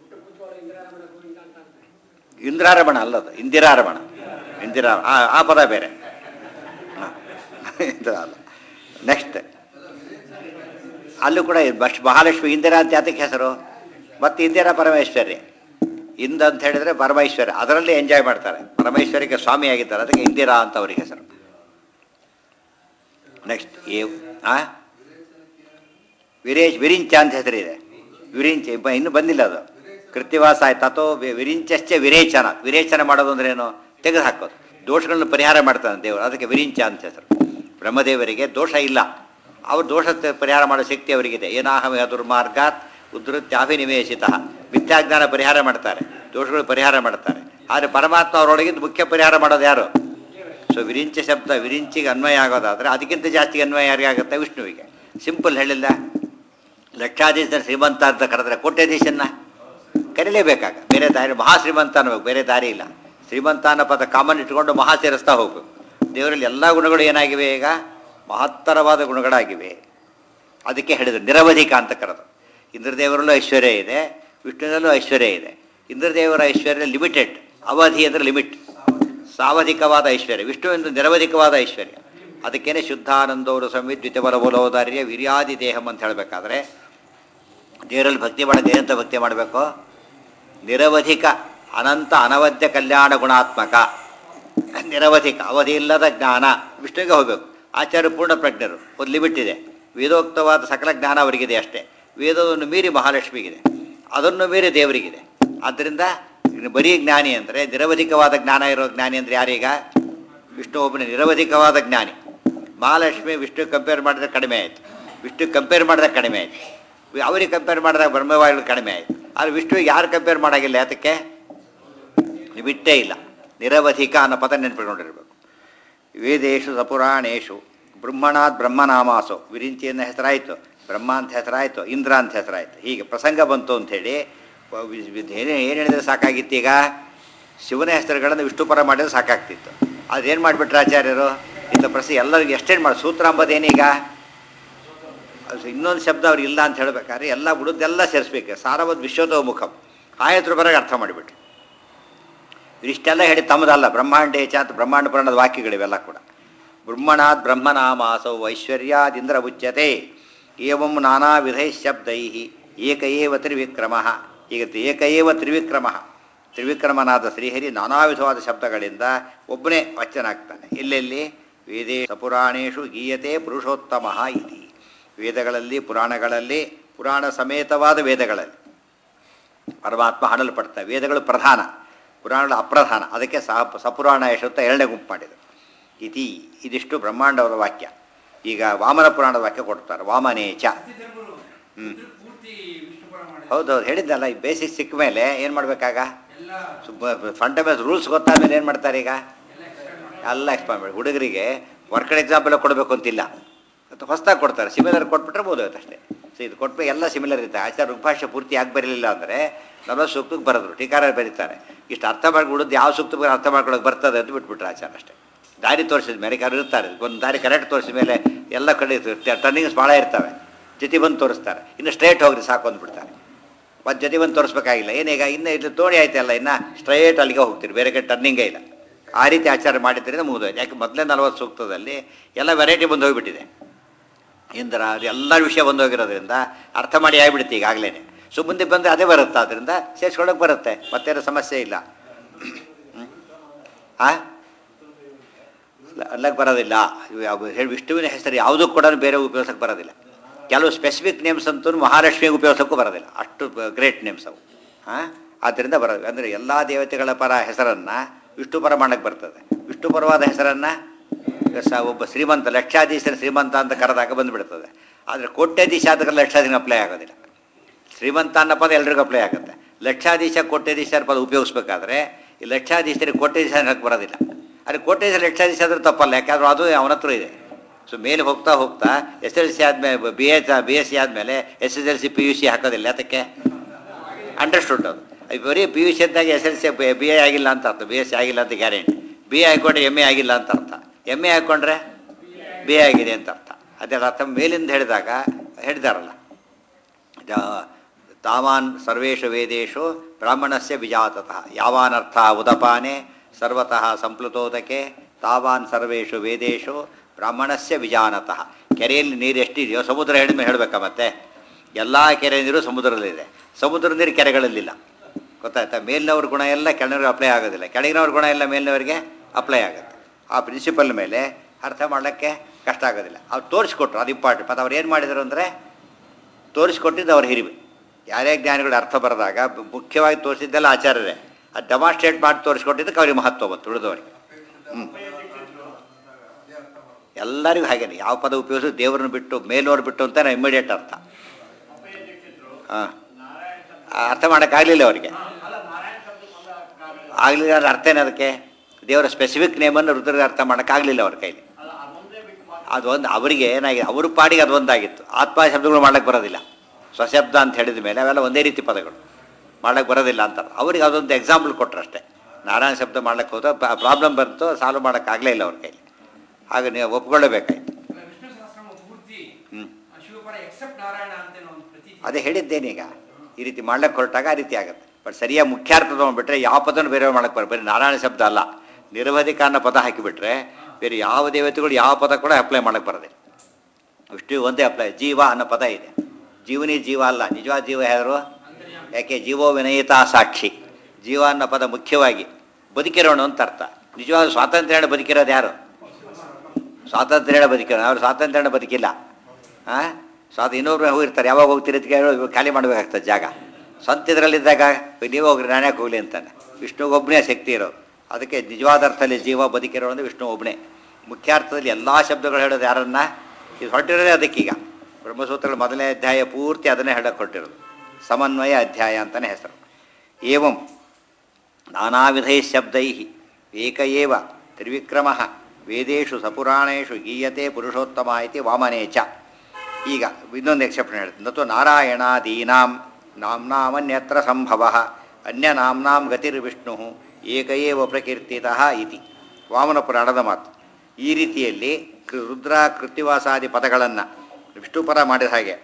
ಇಂದ್ರಾರಮಣ ಅಲ್ಲದು ಇಂದಿರಾರಮಣ ಇಂದಿರಾ ಆ ಆ ಪದ ಬೇರೆ ಹ. ಇಂದಿರಾ ಅಲ್ಲ ನೆಕ್ಸ್ಟ್ ಅಲ್ಲೂ ಕೂಡ ಬಸ್ ಮಹಾಲಕ್ಷ್ಮಿ ಇಂದಿರಾ ಅಂತ ಯಾತಕ್ಕೆ ಹೆಸರು ಮತ್ತು ಇಂದಿರಾ ಪರಮೇಶ್ವರಿ ಇಂದ ಅಂತ ಹೇಳಿದ್ರೆ ಪರಮೇಶ್ವರಿ ಅದರಲ್ಲಿ ಎಂಜಾಯ್ ಮಾಡ್ತಾರೆ ಪರಮೇಶ್ವರಿಗೆ ಸ್ವಾಮಿ ಆಗಿದ್ದಾರೆ ಅದಕ್ಕೆ ಇಂದಿರಾ ಅಂತ ಅವರಿಗೆ ಹೆಸರು ನೆಕ್ಸ್ಟ್ ಏ ಆ ವಿರೇಶ್ ವಿರಿಂಚ ಅಂತ ಹೆಸರಿದೆ ವಿರಿಂಚ ಬ- ಇನ್ನು ಬಂದಿಲ್ಲ ಅದು ಕೃತಿವಾಸ ಆಯ್ತು ಅಥೋ ವಿ- ವಿರಿಂಚಶ್ಚ ವಿರೇಚನ ವಿರೇಚನ ಮಾಡೋದು ಅಂದ್ರೆ ಏನು ತೆಗೆದು ಹಾಕೋದು ದೋಷಗಳನ್ನು ಪರಿಹಾರ ಮಾಡ್ತಾನೆ ದೇವರು ಅದಕ್ಕೆ ವಿರಿಂಚ ಅಂತ ಹೆಸರು ಬ್ರಹ್ಮದೇವರಿಗೆ ದೋಷ ಇಲ್ಲ ಅವ್ರು ದೋಷ ತ- ಪರಿಹಾರ ಮಾಡೋ ಶಕ್ತಿ ಅವರಿಗಿದೆ ಏನಾಹಮೇಹ ದುರ್ಮಾರ್ಗಾತ್ ಉದ್ಧತ್ಯಾಭಿನಿವೇಶಿತ ಮಿಥ್ಯಾಜ್ಞಾನ ಪರಿಹಾರ ಮಾಡ್ತಾರೆ ದೋಷಗಳು ಪರಿಹಾರ ಮಾಡ್ತಾರೆ ಆದರೆ ಪರಮಾತ್ಮ ಅವರೊಳಗಿದ್ದು ಮುಖ್ಯ ಪರಿಹಾರ ಮಾಡೋದು ಯಾರು ಸೊ ವಿರಿಂಚ ಶಬ್ದ ವಿರಿಂಚಿಗೆ ಅನ್ವಯ ಆಗೋದಾದರೆ ಅದಕ್ಕಿಂತ ಜಾಸ್ತಿ ಅನ್ವಯ ಯಾರಿಗೆ ಆಗುತ್ತೆ ವಿಷ್ಣುವಿಗೆ ಸಿಂಪಲ್ ಹೇಳಿಲ್ಲ ಲಕ್ಷಾಧೀಶ ಶ್ರೀಮಂತ ಅಂತ ಕರೆದ್ರೆ ಕೋಟ್ಯಾಧೀಶನ್ನ ಕರೀಲೇಬೇಕಾಗ ಬೇರೆ ದಾರಿ ಮಹಾ ಶ್ರೀಮಂತ ಅನ್ಬೇಕು ಬೇರೆ ದಾರಿ ಇಲ್ಲ ಶ್ರೀಮಂತ ಅನ್ನೋ ಪದ ಕಾಮನ್ ಇಟ್ಕೊಂಡು ಮಹಾ ಸೇರಿಸ್ತಾ ಹೋಗ್ಬೇಕು ದೇವರಲ್ಲಿ ಎಲ್ಲ ಗುಣಗಳು ಏನಾಗಿವೆ ಈಗ ಮಹತ್ತರವಾದ ಗುಣಗಳಾಗಿವೆ ಅದಕ್ಕೆ ಹೇಳಿದ್ರು ನಿರವಧಿಕ ಅಂತ ಕರೆದು ಇಂದ್ರದೇವರಲ್ಲೂ ಐಶ್ವರ್ಯ ಇದೆ ವಿಷ್ಣುವಿನಲ್ಲೂ ಐಶ್ವರ್ಯ ಇದೆ ಇಂದ್ರದೇವರ ಐಶ್ವರ್ಯ ಲಿಮಿಟೆಡ್ ಅವಧಿ ಅಂದರೆ ಲಿಮಿಟ್ ಸಾವಧಿಕವಾದ ಐಶ್ವರ್ಯ ವಿಷ್ಣುವಿನ ನಿರವಧಿಕವಾದ ಐಶ್ವರ್ಯ ಅದಕ್ಕೇನೆ ಶುದ್ಧಾನಂದವರು ಸಂವಿದ್ವಿತ ಬಲಬೋಲೋದಾರ್ಯ ವಿರ್ಯಾದಿ ದೇಹಂ ಅಂತ ಹೇಳಬೇಕಾದ್ರೆ ದೇವರಲ್ಲಿ ಭಕ್ತಿ ಮಾಡೋದು ಏನಂತ ಭಕ್ತಿ ಮಾಡಬೇಕು ನಿರವಧಿಕ ಅನಂತ ಅನವದ್ಯ ಕಲ್ಯಾಣ ಗುಣಾತ್ಮಕ ನಿರವಧಿಕ ಅವಧಿ ಇಲ್ಲದ ಜ್ಞಾನ ವಿಷ್ಣುವಿಗೆ ಹೋಗಬೇಕು ಆಚಾರ್ಯ ಪೂರ್ಣ ಪ್ರಜ್ಞರು ಒಂದು ಲಿಮಿಟ್ ಇದೆ ವೇದೋಕ್ತವಾದ ಸಕಲ ಜ್ಞಾನ ಅವರಿಗಿದೆ ಅಷ್ಟೇ ವೇದವನ್ನು ಮೀರಿ ಮಹಾಲಕ್ಷ್ಮಿಗಿದೆ ಅದನ್ನು ಮೀರಿ ದೇವರಿಗಿದೆ ಆದ್ದರಿಂದ ಇನ್ನು ಬರೀ ಜ್ಞಾನಿ ಅಂದರೆ ನಿರವಧಿಕವಾದ ಜ್ಞಾನ ಇರೋ ಜ್ಞಾನಿ ಅಂದರೆ ಯಾರೀಗ ವಿಷ್ಣು ಒಬ್ಬನೇ ನಿರವಧಿಕವಾದ ಜ್ಞಾನಿ ಮಹಾಲಕ್ಷ್ಮಿ ವಿಷ್ಣು ಕಂಪೇರ್ ಮಾಡಿದ್ರೆ ಕಡಿಮೆ ಆಯಿತು ವಿಷ್ಣು ಕಂಪೇರ್ ಮಾಡಿದಾಗ ಕಡಿಮೆ ಆಯಿತು ಅವರಿಗೆ ಕಂಪೇರ್ ಮಾಡಿದಾಗ ಬ್ರಹ್ಮವಾಯುಗಳು ಕಡಿಮೆ ಆಯಿತು ಆದರೆ ವಿಷ್ಣುವಿಗೆ ಯಾರು ಕಂಪೇರ್ ಮಾಡೋಂಗಿಲ್ಲ ಯಾತಕ್ಕೆ ಬಿಟ್ಟೇ ಇಲ್ಲ ನಿರವಧಿಕ ಅನ್ನೋ ಪದ ನೆನಪಿಕೊಂಡಿರಬೇಕು ವೇದೇಶು ಸಪುರಾಣೇಶು ಬ್ರಹ್ಮಣಾತ್ ಬ್ರಹ್ಮನಾಮಾಸು ವಿರಿಂಚಿ ಅನ್ನೋ ಹೆಸರಾಯಿತು ಬ್ರಹ್ಮ ಅಂತ ಹೆಸರಾಯಿತು ಇಂದ್ರ ಅಂತ ಹೆಸರಾಯಿತು ಹೀಗೆ ಪ್ರಸಂಗ ಬಂತು ಅಂಥೇಳಿ ಏನು ಏನು ಹೇಳಿದ್ರೆ ಸಾಕಾಗಿತ್ತು ಈಗ ಶಿವನ ಹೆಸರುಗಳನ್ನು ವಿಷ್ಣುಪರ ಮಾಡಿದ್ರೆ ಸಾಕಾಗ್ತಿತ್ತು ಅದೇನು ಮಾಡಿಬಿಟ್ರೆ ಆಚಾರ್ಯರು ಇಂಥ ಪ್ರಸ ಎಲ್ಲರಿಗೂ ಎಷ್ಟೇನು ಮಾಡಿ ಸೂತ್ರ ಅಂಬದೇನೀಗ ಅದು ಇನ್ನೊಂದು ಶಬ್ದ ಅವ್ರಿಗೆ ಇಲ್ಲ ಅಂತ ಹೇಳ್ಬೇಕಾದ್ರೆ ಎಲ್ಲ ಉಳಿದೆಲ್ಲ ಸೇರಿಸ್ಬೇಕು ಸಾರವದ್ ವಿಶ್ವತೋ ಮುಖಂ ಆಯತ್ರ ಬರಗೆ ಅರ್ಥ ಮಾಡಿಬಿಟ್ರು ಇಷ್ಟೆಲ್ಲ ಹೇಳಿ ತಮ್ಮದಲ್ಲ ಬ್ರಹ್ಮಾಂಡೇಚ ಅಂತ ಬ್ರಹ್ಮಾಂಡ ಪುರಾಣದ ವಾಕ್ಯಗಳಿವೆಲ್ಲ ಕೂಡ ಬ್ರಹ್ಮಣಾತ್ ಬ್ರಹ್ಮನಾಮಾಸೌ ಐಶ್ವರ್ಯಾದಿಂದ್ರ ಉಚ್ಯತೆ ಏವಂ ನಾನಾ ವಿಧೈ ಶಬ್ದೈ ಏಕ ಏವ ತ್ರಿವಿಕ್ರಮ ಈಗ ಏಕ ಏವ ತ್ರಿವಿಕ್ರಮ ತ್ರಿವಿಕ್ರಮನಾದ ಶ್ರೀಹರಿ ನಾನಾ ವಿಧವಾದ ಶಬ್ದಗಳಿಂದ ಒಬ್ಬನೇ ವಚನಾಗ್ತಾನೆ ಎಲ್ಲೆಲ್ಲಿ ವೇದೇ ಸಪುರಾಣೇಶು ಗೀಯತೆ ಪುರುಷೋತ್ತಮ ಇತಿ ವೇದಗಳಲ್ಲಿ ಪುರಾಣಗಳಲ್ಲಿ ಪುರಾಣ ಸಮೇತವಾದ ವೇದಗಳಲ್ಲಿ ಪರಮಾತ್ಮ ಹಾಡಲ್ಪಡ್ತವೆ ವೇದಗಳು ಪ್ರಧಾನ ಪುರಾಣಗಳು ಅಪ್ರಧಾನ ಅದಕ್ಕೆ ಸಹ ಸಪುರಾಣ ಯಶೋತ್ತ ಎರಡನೇ ಗುಂಪು ಮಾಡಿದರು ಇತಿ ಇದಿಷ್ಟು ಬ್ರಹ್ಮಾಂಡವರ ವಾಕ್ಯ ಈಗ ವಾಮನ ಪುರಾಣದ ವಾಕ್ಯ ಕೊಡ್ತಾರೆ ವಾಮನೇಚ ಅತಿಥಿಗಳು ಹ್ಮ್. ಇದ್ರ ಪೂರ್ತಿ ವಿಷ್ಣುಪುರ ಮಾಡಿ ಹೌದೌದು ಹೇಳಿದ್ದಲ್ಲ ಈ ಬೇಸಿಕ್ ಸಿಕ್ಕ ಮೇಲೆ ಏನು ಮಾಡಬೇಕಾಗ ಎಲ್ಲ ಫಂಡಮೆಂಟಲ್ ರೂಲ್ಸ್ ಗೊತ್ತಾದ್ಮೇಲೆ ಏನು ಮಾಡ್ತಾರೆ ಈಗ ಎಲ್ಲ ಎಕ್ಸ್ಪ್ಲೇನ್ ಮಾಡಿ ಎಲ್ಲ ಎಕ್ಸ್ಪ್ಲೇನ್ ಮಾಡಿ ಹುಡುಗರಿಗೆ ವರ್ಕಡ್ ಎಕ್ಸಾಂಪಲ್ ಕೊಡಬೇಕು ಅಂತಿಲ್ಲ ಅಥವಾ ಹೊಸ್ದಾಗಿ ಕೊಡ್ತಾರೆ ಸಿಮಿಲರ್ ಕೊಟ್ಬಿಟ್ರೆ ಬೋದಾಗುತ್ತೆ ಅಷ್ಟೇ ಸೊ ಇದು ಕೊಟ್ಬಿಟ್ಟು ಎಲ್ಲ ಸಿಮಿಲರ್ ಇರುತ್ತೆ ಆಚಾರ್ಯ ಋಗ್ಭಾಷೆ ಪೂರ್ತಿ ಯಾಕೆ ಬರಲಿಲ್ಲ ಅಂದರೆ ನಲವತ್ತು ಸೂಕ್ತಕ್ಕೆ ಬರೆದ್ರು ಟೀಕಾರ ಬರೀತಾರೆ ಇಷ್ಟು ಅರ್ಥ ಮಾಡ್ಕೊಡೋದು ಯಾವ ಸೂಕ್ತಕ್ಕೆ ಅರ್ಥ ಮಾಡ್ಕೊಳಕ್ಕೆ ಬರ್ತದೆ ಅಂತ ಬಿಟ್ಬಿಟ್ರೆ ಆಚಾರ ಅಷ್ಟೇ ದಾರಿ ತೋರಿಸಿದ ಮೇಲೆ ಯಾರು ಇರ್ತಾರೆ ಒಂದು ದಾರಿ ಕರೆಕ್ಟ್ ತೋರಿಸಿದ ಮೇಲೆ ಎಲ್ಲ ಕಡೆ ಟರ್ನಿಂಗ್ಸ್ ಭಾಳ ಇರ್ತವೆ ಜೊತೆ ಬಂದು ತೋರಿಸ್ತಾರೆ ಇನ್ನು ಸ್ಟ್ರೈಟ್ ಹೋಗ್ರಿ ಸಾಕು ಅಂದ್ಬಿಡ್ತಾರೆ ಮತ್ತು ಜೊತೆ ಬಂದು ತೋರಿಸ್ಬೇಕಾಗಿಲ್ಲ ಏನೀಗ ಇನ್ನು ಇದು ತೋಣಿ ಆಯ್ತಲ್ಲ ಇನ್ನು ಸ್ಟ್ರೈಟ್ ಅಲ್ಲಿಗೆ ಹೋಗ್ತೀರಿ ಬೇರೆ ಕಡೆ ಟರ್ನಿಂಗೇ ಇಲ್ಲ ಆ ರೀತಿ ಆಚಾರ ಮಾಡಿದ್ರಿಂದ ಮುಗಿದೋಯ್ತು ಯಾಕೆ ಮೊದಲೇ ನಲವತ್ತು ಸೂಕ್ತದಲ್ಲಿ ಎಲ್ಲ ವೆರೈಟಿ ಬಂದು ಹೋಗಿಬಿಟ್ಟಿದೆ ಇಂದ್ರ ಅದು ಎಲ್ಲ ವಿಷಯ ಬಂದು ಹೋಗಿರೋದ್ರಿಂದ ಅರ್ಥ ಮಾಡಿ ಆಗ್ಬಿಡುತ್ತೆ ಈಗಾಗಲೇ ಸೊ ಮುಂದೆ ಬಂದರೆ ಅದೇ ಬರುತ್ತೆ ಆದ್ದರಿಂದ ಸೇರ್ಸ್ಕೊಳ್ಳೋಕೆ ಬರುತ್ತೆ ಮತ್ತೇನು ಸಮಸ್ಯೆ ಇಲ್ಲ ಹ್ಮ್? ಆ ಅಲ್ಲಕ್ಕೆ ಬರೋದಿಲ್ಲ ಇವು ಯಾವ- ಹೇಳಿ ವಿಷ್ಣುವಿನ ಹೆಸರು ಯಾವುದೂ ಕೂಡ ಬೇರೆ ಉಪಯೋಗಿಸಕ್ಕೆ ಬರೋದಿಲ್ಲ ಕೆಲವು ಸ್ಪೆಸಿಫಿಕ್ ನೇಮ್ಸ್ ಅಂತೂ ಮಹಾಲಕ್ಷ್ಮಿಗೆ ಉಪಯೋಗಿಸೋಕ್ಕೂ ಬರೋದಿಲ್ಲ ಅಷ್ಟು ಗ್ರೇಟ್ ನೇಮ್ಸ್ ಅವು ಹಾಂ ಆದ್ದರಿಂದ ಬರೋದು ಅಂದರೆ ಎಲ್ಲ ದೇವತೆಗಳ ಪರ ಹೆಸರನ್ನು ವಿಷ್ಣು ಪರ ಮಾಡಕ್ಕೆ ಬರ್ತದೆ ವಿಷ್ಣು ಪರವಾದ ಹೆಸರನ್ನು ಸ ಒಬ್ಬ ಶ್ರೀಮಂತ ಲಕ್ಷಾಧೀಶನ ಶ್ರೀಮಂತ ಅಂತ ಕರೆದಾಗ ಬಂದುಬಿಡ್ತದೆ ಆದರೆ ಕೋಟ್ಯಾಧೀಶ ಆದಾಗ ಲಕ್ಷಾಧೀನ ಅಪ್ಲೈ ಆಗೋದಿಲ್ಲ ಶ್ರೀಮಂತ ಅನ್ನೋ ಪದ ಎಲ್ರಿಗೂ ಅಪ್ಲೈ ಆಗುತ್ತೆ ಲಕ್ಷಾಧೀಶ ಕೋಟ್ಯಾಧೀಶರ ಪದ ಉಪಯೋಗಿಸ್ಬೇಕಾದ್ರೆ ಈ ಲಕ್ಷಾಧೀಶರಿಗೆ ಕೋಟ್ಯಾಧೀಶ ಅನ್ನೋಕ್ಕೆ ಬರೋದಿಲ್ಲ ಆದರೆ ಕೋಟ್ಯಾಧೀಶ ಲಕ್ಷಾಧೀಶ ಆದರೂ ತಪ್ಪಲ್ಲ ಯಾಕಂದ್ರೆ ಅದು ಅವನ ಹತ್ರ ಇದೆ ಸೊ ಮೇಲೆ ಹೋಗ್ತಾ ಹೋಗ್ತಾ ಎಸ್ ಎಲ್ ಸಿ ಆದಮೇಲೆ B H B S C ಆದಮೇಲೆ S S L C P U C ಹಾಕೋದಿಲ್ಲ ಅದಕ್ಕೆ ಅಂಡರ್ಸ್ಟುಡ್ ಅದು ಅದು ಬರೀ ಪಿ ಯು ಸಿ ಅಂತಾಗ S L C B A ಆಗಿಲ್ಲ ಅಂತ ಅರ್ಥ ಬಿ ಎಸ್ ಸಿ ಆಗಿಲ್ಲ ಅಂತ ಗ್ಯಾರಂಟಿ ಬಿ ಎ ಹಾಕೊಂಡ್ರೆ ಎಮ್ ಎ ಆಗಿಲ್ಲ ಅಂತ ಅರ್ಥ ಎಮ್ ಎ ಹಾಕ್ಕೊಂಡ್ರೆ ಬಿ ಎ ಆಗಿದೆ ಅಂತ ಅರ್ಥ ಅದೇ ಅರ್ಥ ಮೇಲಿಂದ ಹೇಳಿದಾಗ ಹೇಳಿದಾರಲ್ಲ ಜ- ತಾವಾನ್ ಸರ್ವೇಷು ವೇದೇಶು ಬ್ರಾಹ್ಮಣಸ್ಯ ವಿಜಾತತಃ ಯಾವಾನರ್ಥ ಉದಪಾನೆ ಸರ್ವತಃ ಸಂಪ್ಲುತೋದಕೆ ತಾವಾನ್ ಸರ್ವೇಷು ವೇದೇಶು ಬ್ರಾಹ್ಮಣಸ್ಯ ವಿಜಾನತಃ ಕೆರೆಯಲ್ಲಿ ನೀರು ಎಷ್ಟಿದೆಯೋ ಸಮುದ್ರ ಹೇಳಿದ್ಮೇಲೆ ಹೇಳಬೇಕಾ ಮತ್ತೆ ಎಲ್ಲ ಕೆರೆ ನೀರು ಸಮುದ್ರದಲ್ಲಿದೆ ಸಮುದ್ರ ನೀರು ಕೆರೆಗಳಲ್ಲಿಲ್ಲ ಗೊತ್ತಾಯ್ತಾ ಮೇಲಿನವ್ರ ಗುಣ ಎಲ್ಲ ಕೆಳಗಿನವ್ರಿಗೆ ಅಪ್ಲೈ ಆಗೋದಿಲ್ಲ ಕೆಳಗಿನವ್ರ ಗುಣ ಎಲ್ಲ ಮೇಲಿನವರಿಗೆ ಅಪ್ಲೈ ಆಗುತ್ತೆ ಆ ಪ್ರಿನ್ಸಿಪಲ್ ಮೇಲೆ ಅರ್ಥ ಮಾಡಲಿಕ್ಕೆ ಕಷ್ಟ ಆಗೋದಿಲ್ಲ ಅವ್ರು ತೋರಿಸ್ಕೊಟ್ರು ಅದು ಇಂಪಾರ್ಟೆಂಟ್ ಮತ್ತು ಅವ್ರು ಏನು ಮಾಡಿದರು ಅಂದರೆ ತೋರಿಸ್ಕೊಟ್ಟಿದ್ದು ಅವ್ರ ಹಿರಿಮೆ ಯಾರೇ ಜ್ಞಾನಿಗಳು ಅರ್ಥ ಬರೆದಾಗ ಬ- ಮುಖ್ಯವಾಗಿ ತೋರಿಸಿದ್ದೆಲ್ಲ ಆಚಾರ್ಯರೇ ಅದು ಡೆಮಾನ್ಸ್ಟ್ರೇಟ್ ಮಾಡಿ ತೋರಿಸ್ಕೊಟ್ಟಿದ್ದಕ್ಕೆ ಅವ್ರಿಗೆ ಮಹತ್ವ ಬಂತು ಉಳಿದವರಿಗೆ ಹ್ಞೂ ಎಲ್ಲರಿಗೂ ಹಾಗೇನೆ ಯಾವ ಪದ ಉಪಯೋಗಿಸೋದು ದೇವರನ್ನು ಬಿಟ್ಟು ಮೇಲೋರು ಬಿಟ್ಟು ಅಂತ ಇಮಿಡಿಯೇಟ್ ಅರ್ಥ ಹಾಂ ಅರ್ಥ ಮಾಡೋಕ್ಕಾಗಲಿಲ್ಲ ಅವರಿಗೆ ಆಗಲಿಲ್ಲ ಅಂದ್ರೆ ಅರ್ಥ ಏನು ಅದಕ್ಕೆ ದೇವರ ಸ್ಪೆಸಿಫಿಕ್ ನೇಮನ್ನು ರುದ್ರಿಗೆ ಅರ್ಥ ಮಾಡೋಕ್ಕಾಗಲಿಲ್ಲ ಅವ್ರ ಕೈಲಿ ಅದೊಂದು ಅವರಿಗೆ ಏನಾಗಿದೆ ಅವ್ರ ಪಾಡಿಗೆ ಅದೊಂದಾಗಿತ್ತು ಆತ್ಮ ಶಬ್ದಗಳು ಮಾಡ್ಲಿಕ್ಕೆ ಬರೋದಿಲ್ಲ ಸ್ವಶಬ್ದ ಅಂತ ಹೇಳಿದ ಮೇಲೆ ಅವೆಲ್ಲ ಒಂದೇ ರೀತಿ ಪದಗಳು ಮಾಡ್ಲಿಕ್ಕೆ ಬರೋದಿಲ್ಲ ಅಂತಾರೆ ಅವ್ರಿಗೆ ಅದೊಂದು ಎಕ್ಸಾಂಪಲ್ ಕೊಟ್ಟರು ಅಷ್ಟೇ ನಾರಾಯಣ ಶಬ್ದ ಮಾಡ್ಲಿಕ್ಕೆ ಹೋದ ಪ್ರಾಬ್ಲಮ್ ಬಂತು ಸಾಲ್ವ್ ಮಾಡೋಕ್ಕಾಗಲೇ ಇಲ್ಲ ಅವ್ರ ಕೈಲಿ ಆಗ ನೀವು ಒಪ್ಕೊಳ್ಳೇಬೇಕಾಯ್ತು ಈಗ ವಿಷ್ಣು ಸಹಸ್ರನಾಮ ಪೂರ್ತಿ ಹ್ಞೂ ಶಿವಪರ ಎಕ್ಸೆಪ್ಟ್ ನಾರಾಯಣ ಅಂತ ಒಂದು ಪ್ರತೀತಿ ಅದೇ ಹೇಳಿದ್ದೇನೀಗ ಈ ರೀತಿ ಮಾಡ್ಲಿಕ್ಕೆ ಹೊರಟಾಗ ಆ ರೀತಿ ಆಗುತ್ತೆ ಬಟ್ ಸರಿಯಾಗಿ ಮುಖ್ಯಾರ್ಥ ತೊಗೊಂಡ್ಬಿಟ್ರೆ ಯಾವ ಪದನೂ ಬೇರೆ ಮಾಡ್ಲಿಕ್ಕೆ ಬರ ಬರೀ ನಾರಾಯಣ ಶಬ್ದ ಅಲ್ಲ ನಿರವಧಿಕ ಅನ್ನೋ ಪದ ಹಾಕಿಬಿಟ್ರೆ ಬೇರೆ ಯಾವ ದೇವತೆಗಳು ಯಾವ ಪದ ಕೂಡ ಅಪ್ಲೈ ಮಾಡಕ್ಕೆ ಬರೋದಿಲ್ಲ ಇಷ್ಟು ಒಂದೇ ಅಪ್ಲೈ ಜೀವ ಅನ್ನೋ ಪದ ಇದೆ ಜೀವನಿ ಜೀವ ಅಲ್ಲ ನಿಜವಾದ ಜೀವ ಯಾರು ಯಾಕೆ ಜೀವೋ ವಿನಯಿತ ಸಾಕ್ಷಿ ಜೀವ ಅನ್ನೋ ಪದ ಮುಖ್ಯವಾಗಿ ಬದುಕಿರೋಣ ಅಂತ ಅರ್ಥ ನಿಜವಾದ ಸ್ವಾತಂತ್ರ್ಯ ಬದುಕಿರೋದು ಯಾರು ಸ್ವಾತಂತ್ರ್ಯ ಬದುಕಿರೋ ಅವ್ರು ಸ್ವಾತಂತ್ರ್ಯ ಬದುಕಿಲ್ಲ ಹಾಂ ಸ್ವಾತ ಇನ್ನೊಬ್ರು ಹೋಗಿರ್ತಾರೆ ಯಾವಾಗ ಹೋಗ್ತೀರಿ ಅಂತ ಕೇಳಿ ಖಾಲಿ ಮಾಡಬೇಕಾಗ್ತದೆ ಜಾಗ ಸ್ವಂತ ಇದರಲ್ಲಿದ್ದಾಗ ನೀವು ಹೋಗ್ರಿ ನಾನೇ ಹೋಗ್ಲಿ ಅಂತಾನೆ ವಿಷ್ಣುಗೊಬ್ಬನೇ ಶಕ್ತಿ ಇರೋದು ಅದಕ್ಕೆ ನಿಜವಾದ ಅರ್ಥದಲ್ಲಿ ಜೀವ ಬದುಕಿರೋ ಅಂದ್ರೆ ವಿಷ್ಣು ಒಬ್ಬನೇ ಮುಖ್ಯಾರ್ಥದಲ್ಲಿ ಎಲ್ಲ ಶಬ್ದಗಳು ಹೇಳೋದು ಯಾರನ್ನ ಇದು ಹೊರಟಿರೋದೇ ಅದಕ್ಕೀಗ ಬ್ರಹ್ಮಸೂತ್ರಗಳ ಮೊದಲನೇ ಅಧ್ಯಾಯ ಪೂರ್ತಿ ಅದನ್ನೇ ಹೇಳಕ್ಕೆ ಹೊರಟಿರೋದು ಸಮನ್ವಯ ಅಧ್ಯಾಯ ಅಂತಲೇ ಹೆಸರು ಏವಂ ನಾನಾವಿಧೈ ಶಬ್ದೈ ಏಕ ಏವ ತ್ರಿವಿಕ್ರಮ ವೇದೇಶು ಸಪುರಾಣೇಶು ಗೀಯತೆ ಪುರುಷೋತ್ತಮ ಇತಿ ವಾಮನೇ ಚ ಈಗ ಇನ್ನೊಂದು ಎಕ್ಸೆಪ್ಷನ್ ಹೇಳ್ತೀನಿ ನತು ನಾರಾಯಣಾದೀನಾಂ ನಾಮ್ನಾಮನ್ಯತ್ರ ಸಂಭವ ಅನ್ಯನಾಮ್ನಾಂ ಗತಿರ್ವಿಷ್ಣು ಏಕ ಏವ ಪ್ರಕೀರ್ತಿತಃ ಇತಿ ವಾಮನ ಪುರಾಣದ ಮಾತು ಈ ರೀತಿಯಲ್ಲಿ ಕೃ- ರುದ್ರ ಕೃತಿವಾಸಾದಿ ಪದಗಳನ್ನು ವಿಷ್ಣು ಪರ ಮಾಡಿದ ಹಾಗೆ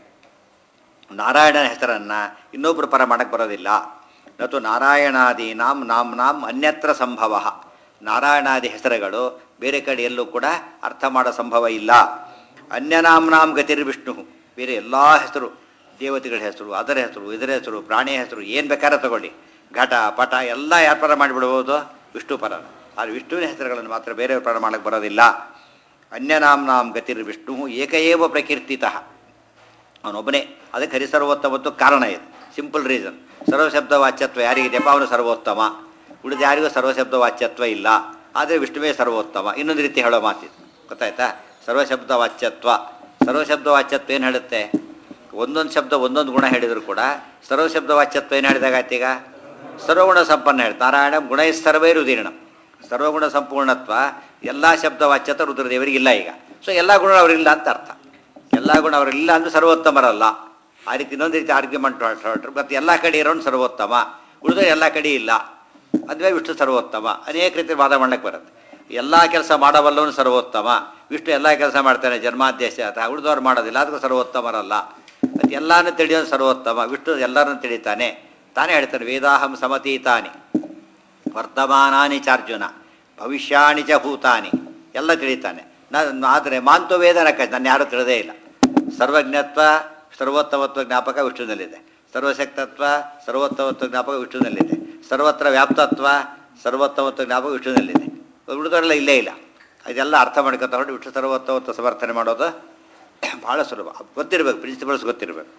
ನಾರಾಯಣನ ಹೆಸರನ್ನು ಇನ್ನೊಬ್ಬರ ಪರ ಮಾಡಕ್ಕೆ ಬರೋದಿಲ್ಲ ನತು ನಾರಾಯಣಾದೀನಾಂ ನಾಮ್ನಾಂ ಅನ್ಯತ್ರ ಸಂಭವ ನಾರಾಯಣಾದಿ ಹೆಸರುಗಳು ಬೇರೆ ಕಡೆ ಎಲ್ಲೂ ಕೂಡ ಅರ್ಥ ಮಾಡೋ ಸಂಭವ ಇಲ್ಲ ಅನ್ಯನಾಮ್ನಾಂ ಗತಿರ್ ವಿಷ್ಣು ಬೇರೆ ಎಲ್ಲ ಹೆಸರು ದೇವತೆಗಳ ಹೆಸರು ಅದರ ಹೆಸರು ಇದರ ಹೆಸರು ಪ್ರಾಣಿಯ ಹೆಸರು ಏನು ಬೇಕಾದ್ರೆ ತಗೊಳ್ಳಿ ಘಟ ಪಟ ಎಲ್ಲ ಯಾರ ಪರ ಮಾಡಿಬಿಡ್ಬೋದು ವಿಷ್ಣು ಪರ ಆದರೆ ವಿಷ್ಣುವಿನ ಹೆಸರುಗಳನ್ನು ಮಾತ್ರ ಬೇರೆಯವ್ರ ಪರ ಮಾಡಕ್ಕೆ ಬರೋದಿಲ್ಲ ಅನ್ಯನಾಮ್ನಾಂ ಗತಿರ್ ವಿಷ್ಣು ಏಕಏವ ಪ್ರಕೀರ್ತಿತಃ ಅವನೊಬ್ಬನೇ ಅದಕ್ಕೆ ಹರಿಸರ್ವೋತ್ತಮತ್ತು ಕಾರಣ ಇದು ಸಿಂಪಲ್ ರೀಸನ್ ಸರ್ವಶಬ್ದ ವಾಚ್ಯತ್ವ ಯಾರಿಗಿದೆಯಪ್ಪ ಅವನು ಸರ್ವೋತ್ತಮ ಉಳಿದ ಯಾರಿಗೂ ಸರ್ವಶಬ್ದ ವಾಚ್ಯತ್ವ ಇಲ್ಲ ಆದರೆ ವಿಷ್ಣುವೇ ಸರ್ವೋತ್ತಮ ಇನ್ನೊಂದು ರೀತಿ ಹೇಳೋ ಮಾತಿದು ಗೊತ್ತಾಯ್ತಾ ಸರ್ವಶಬ್ದ ವಾಚ್ಯತ್ವ ಸರ್ವಶಬ್ದ ವಾಚ್ಯತ್ವ ಏನು ಹೇಳುತ್ತೆ ಒಂದೊಂದು ಶಬ್ದ ಒಂದೊಂದು ಗುಣ ಹೇಳಿದ್ರು ಕೂಡ ಸರ್ವಶಬ್ದ ವಾಚ್ಯತ್ವ ಏನು ಹೇಳಿದಾಗಾಯ್ತು ಈಗ ಸರ್ವಗುಣ ಸಂಪನ್ನ ಹೇಳಿ ನಾರಾಯಣ ಗುಣ ಸರ್ವೇ ರುದೀರ್ಣ ಸರ್ವಗುಣ ಸಂಪೂರ್ಣತ್ವ ಎಲ್ಲ ಶಬ್ದ ವಾಚ್ಯತ್ವ ರುದ್ರದೇವರಿಗೆ ಇಲ್ಲ ಈಗ ಸೊ ಎಲ್ಲ ಗುಣ ಅವರಿಲ್ಲ ಅಂತ ಅರ್ಥ ಎಲ್ಲ ಗುಣ ಅವರಿಲ್ಲ ಅಂದ್ರೆ ಸರ್ವೋತ್ತಮರಲ್ಲ ಆ ರೀತಿ ಇನ್ನೊಂದು ರೀತಿ ಆರ್ಗ್ಯುಮೆಂಟ್ ಹೊರಟ್ರು ಮತ್ತು ಎಲ್ಲ ಕಡೆ ಇರೋನು ಸರ್ವೋತ್ತಮ ಉಳಿದ ಎಲ್ಲ ಕಡೆ ಇಲ್ಲ ಅದುವೇ ವಿಷ್ಣು ಸರ್ವೋತ್ತಮ ಅನೇಕ ರೀತಿ ವಾದ ಮಾಡ್ಲಿಕ್ಕೆ ಬರುತ್ತೆ ಎಲ್ಲ ಕೆಲಸ ಮಾಡಬಲ್ಲವನು ಸರ್ವೋತ್ತಮ ವಿಷ್ಣು ಎಲ್ಲ ಕೆಲಸ ಮಾಡ್ತಾನೆ ಜನ್ಮಾದೇಶ ಅಂತ ಉಳಿದವ್ರು ಮಾಡೋದಿಲ್ಲ ಅದಕ್ಕೆ ಸರ್ವೋತ್ತಮರಲ್ಲ ಅದು ಎಲ್ಲಾನು ತಿಳಿಯೋನು ಸರ್ವೋತ್ತಮ ವಿಷ್ಣು ಎಲ್ಲರನ್ನು ತಿಳಿತಾನೆ ತಾನೇ ಹೇಳ್ತಾನೆ ವೇದಾಹಂ ಸಮತೀತಾನಿ ವರ್ತಮಾನಾನಿ ಚಾರ್ಜುನ ಭವಿಷ್ಯಾಣಿ ಚ ಭೂತಾನಿ ಎಲ್ಲ ತಿಳಿತಾನೆ ನಾನು ಆದರೆ ಮಾಂತು ವೇದ ನಕ ನಾನು ಯಾರೂ ತಿಳಿದೇ ಇಲ್ಲ ಸರ್ವಜ್ಞತ್ವ ಸರ್ವೋತ್ತಮತ್ವ ಜ್ಞಾಪಕ ವಿಷ್ಣುನಲ್ಲಿದೆ ಸರ್ವಶಕ್ತತ್ವ ಸರ್ವೋತ್ತಮತ್ವ ಜ್ಞಾಪಕ ವಿಷ್ಣುನಲ್ಲಿದೆ ಸರ್ವತ್ರ ವ್ಯಾಪ್ತತ್ವ ಸರ್ವೋತ್ತಮತ್ವ ಜ್ಞಾಪಕ ವಿಷ್ಣುನಲ್ಲಿದೆ ಉಳಿದವರೆಲ್ಲ ಇಲ್ಲೇ ಇಲ್ಲ ಇದೆಲ್ಲ ಅರ್ಥ ಮಾಡ್ಕೊತ ಹೊರಟು ವಿಷ್ಣು ಸರ್ವೋತ್ತಮತ್ವ ಸಮರ್ಥನೆ ಮಾಡೋದು ಭಾಳ ಸುಲಭ ಗೊತ್ತಿರಬೇಕು ಪ್ರಿನ್ಸಿಪಲ್ಸ್ ಗೊತ್ತಿರಬೇಕು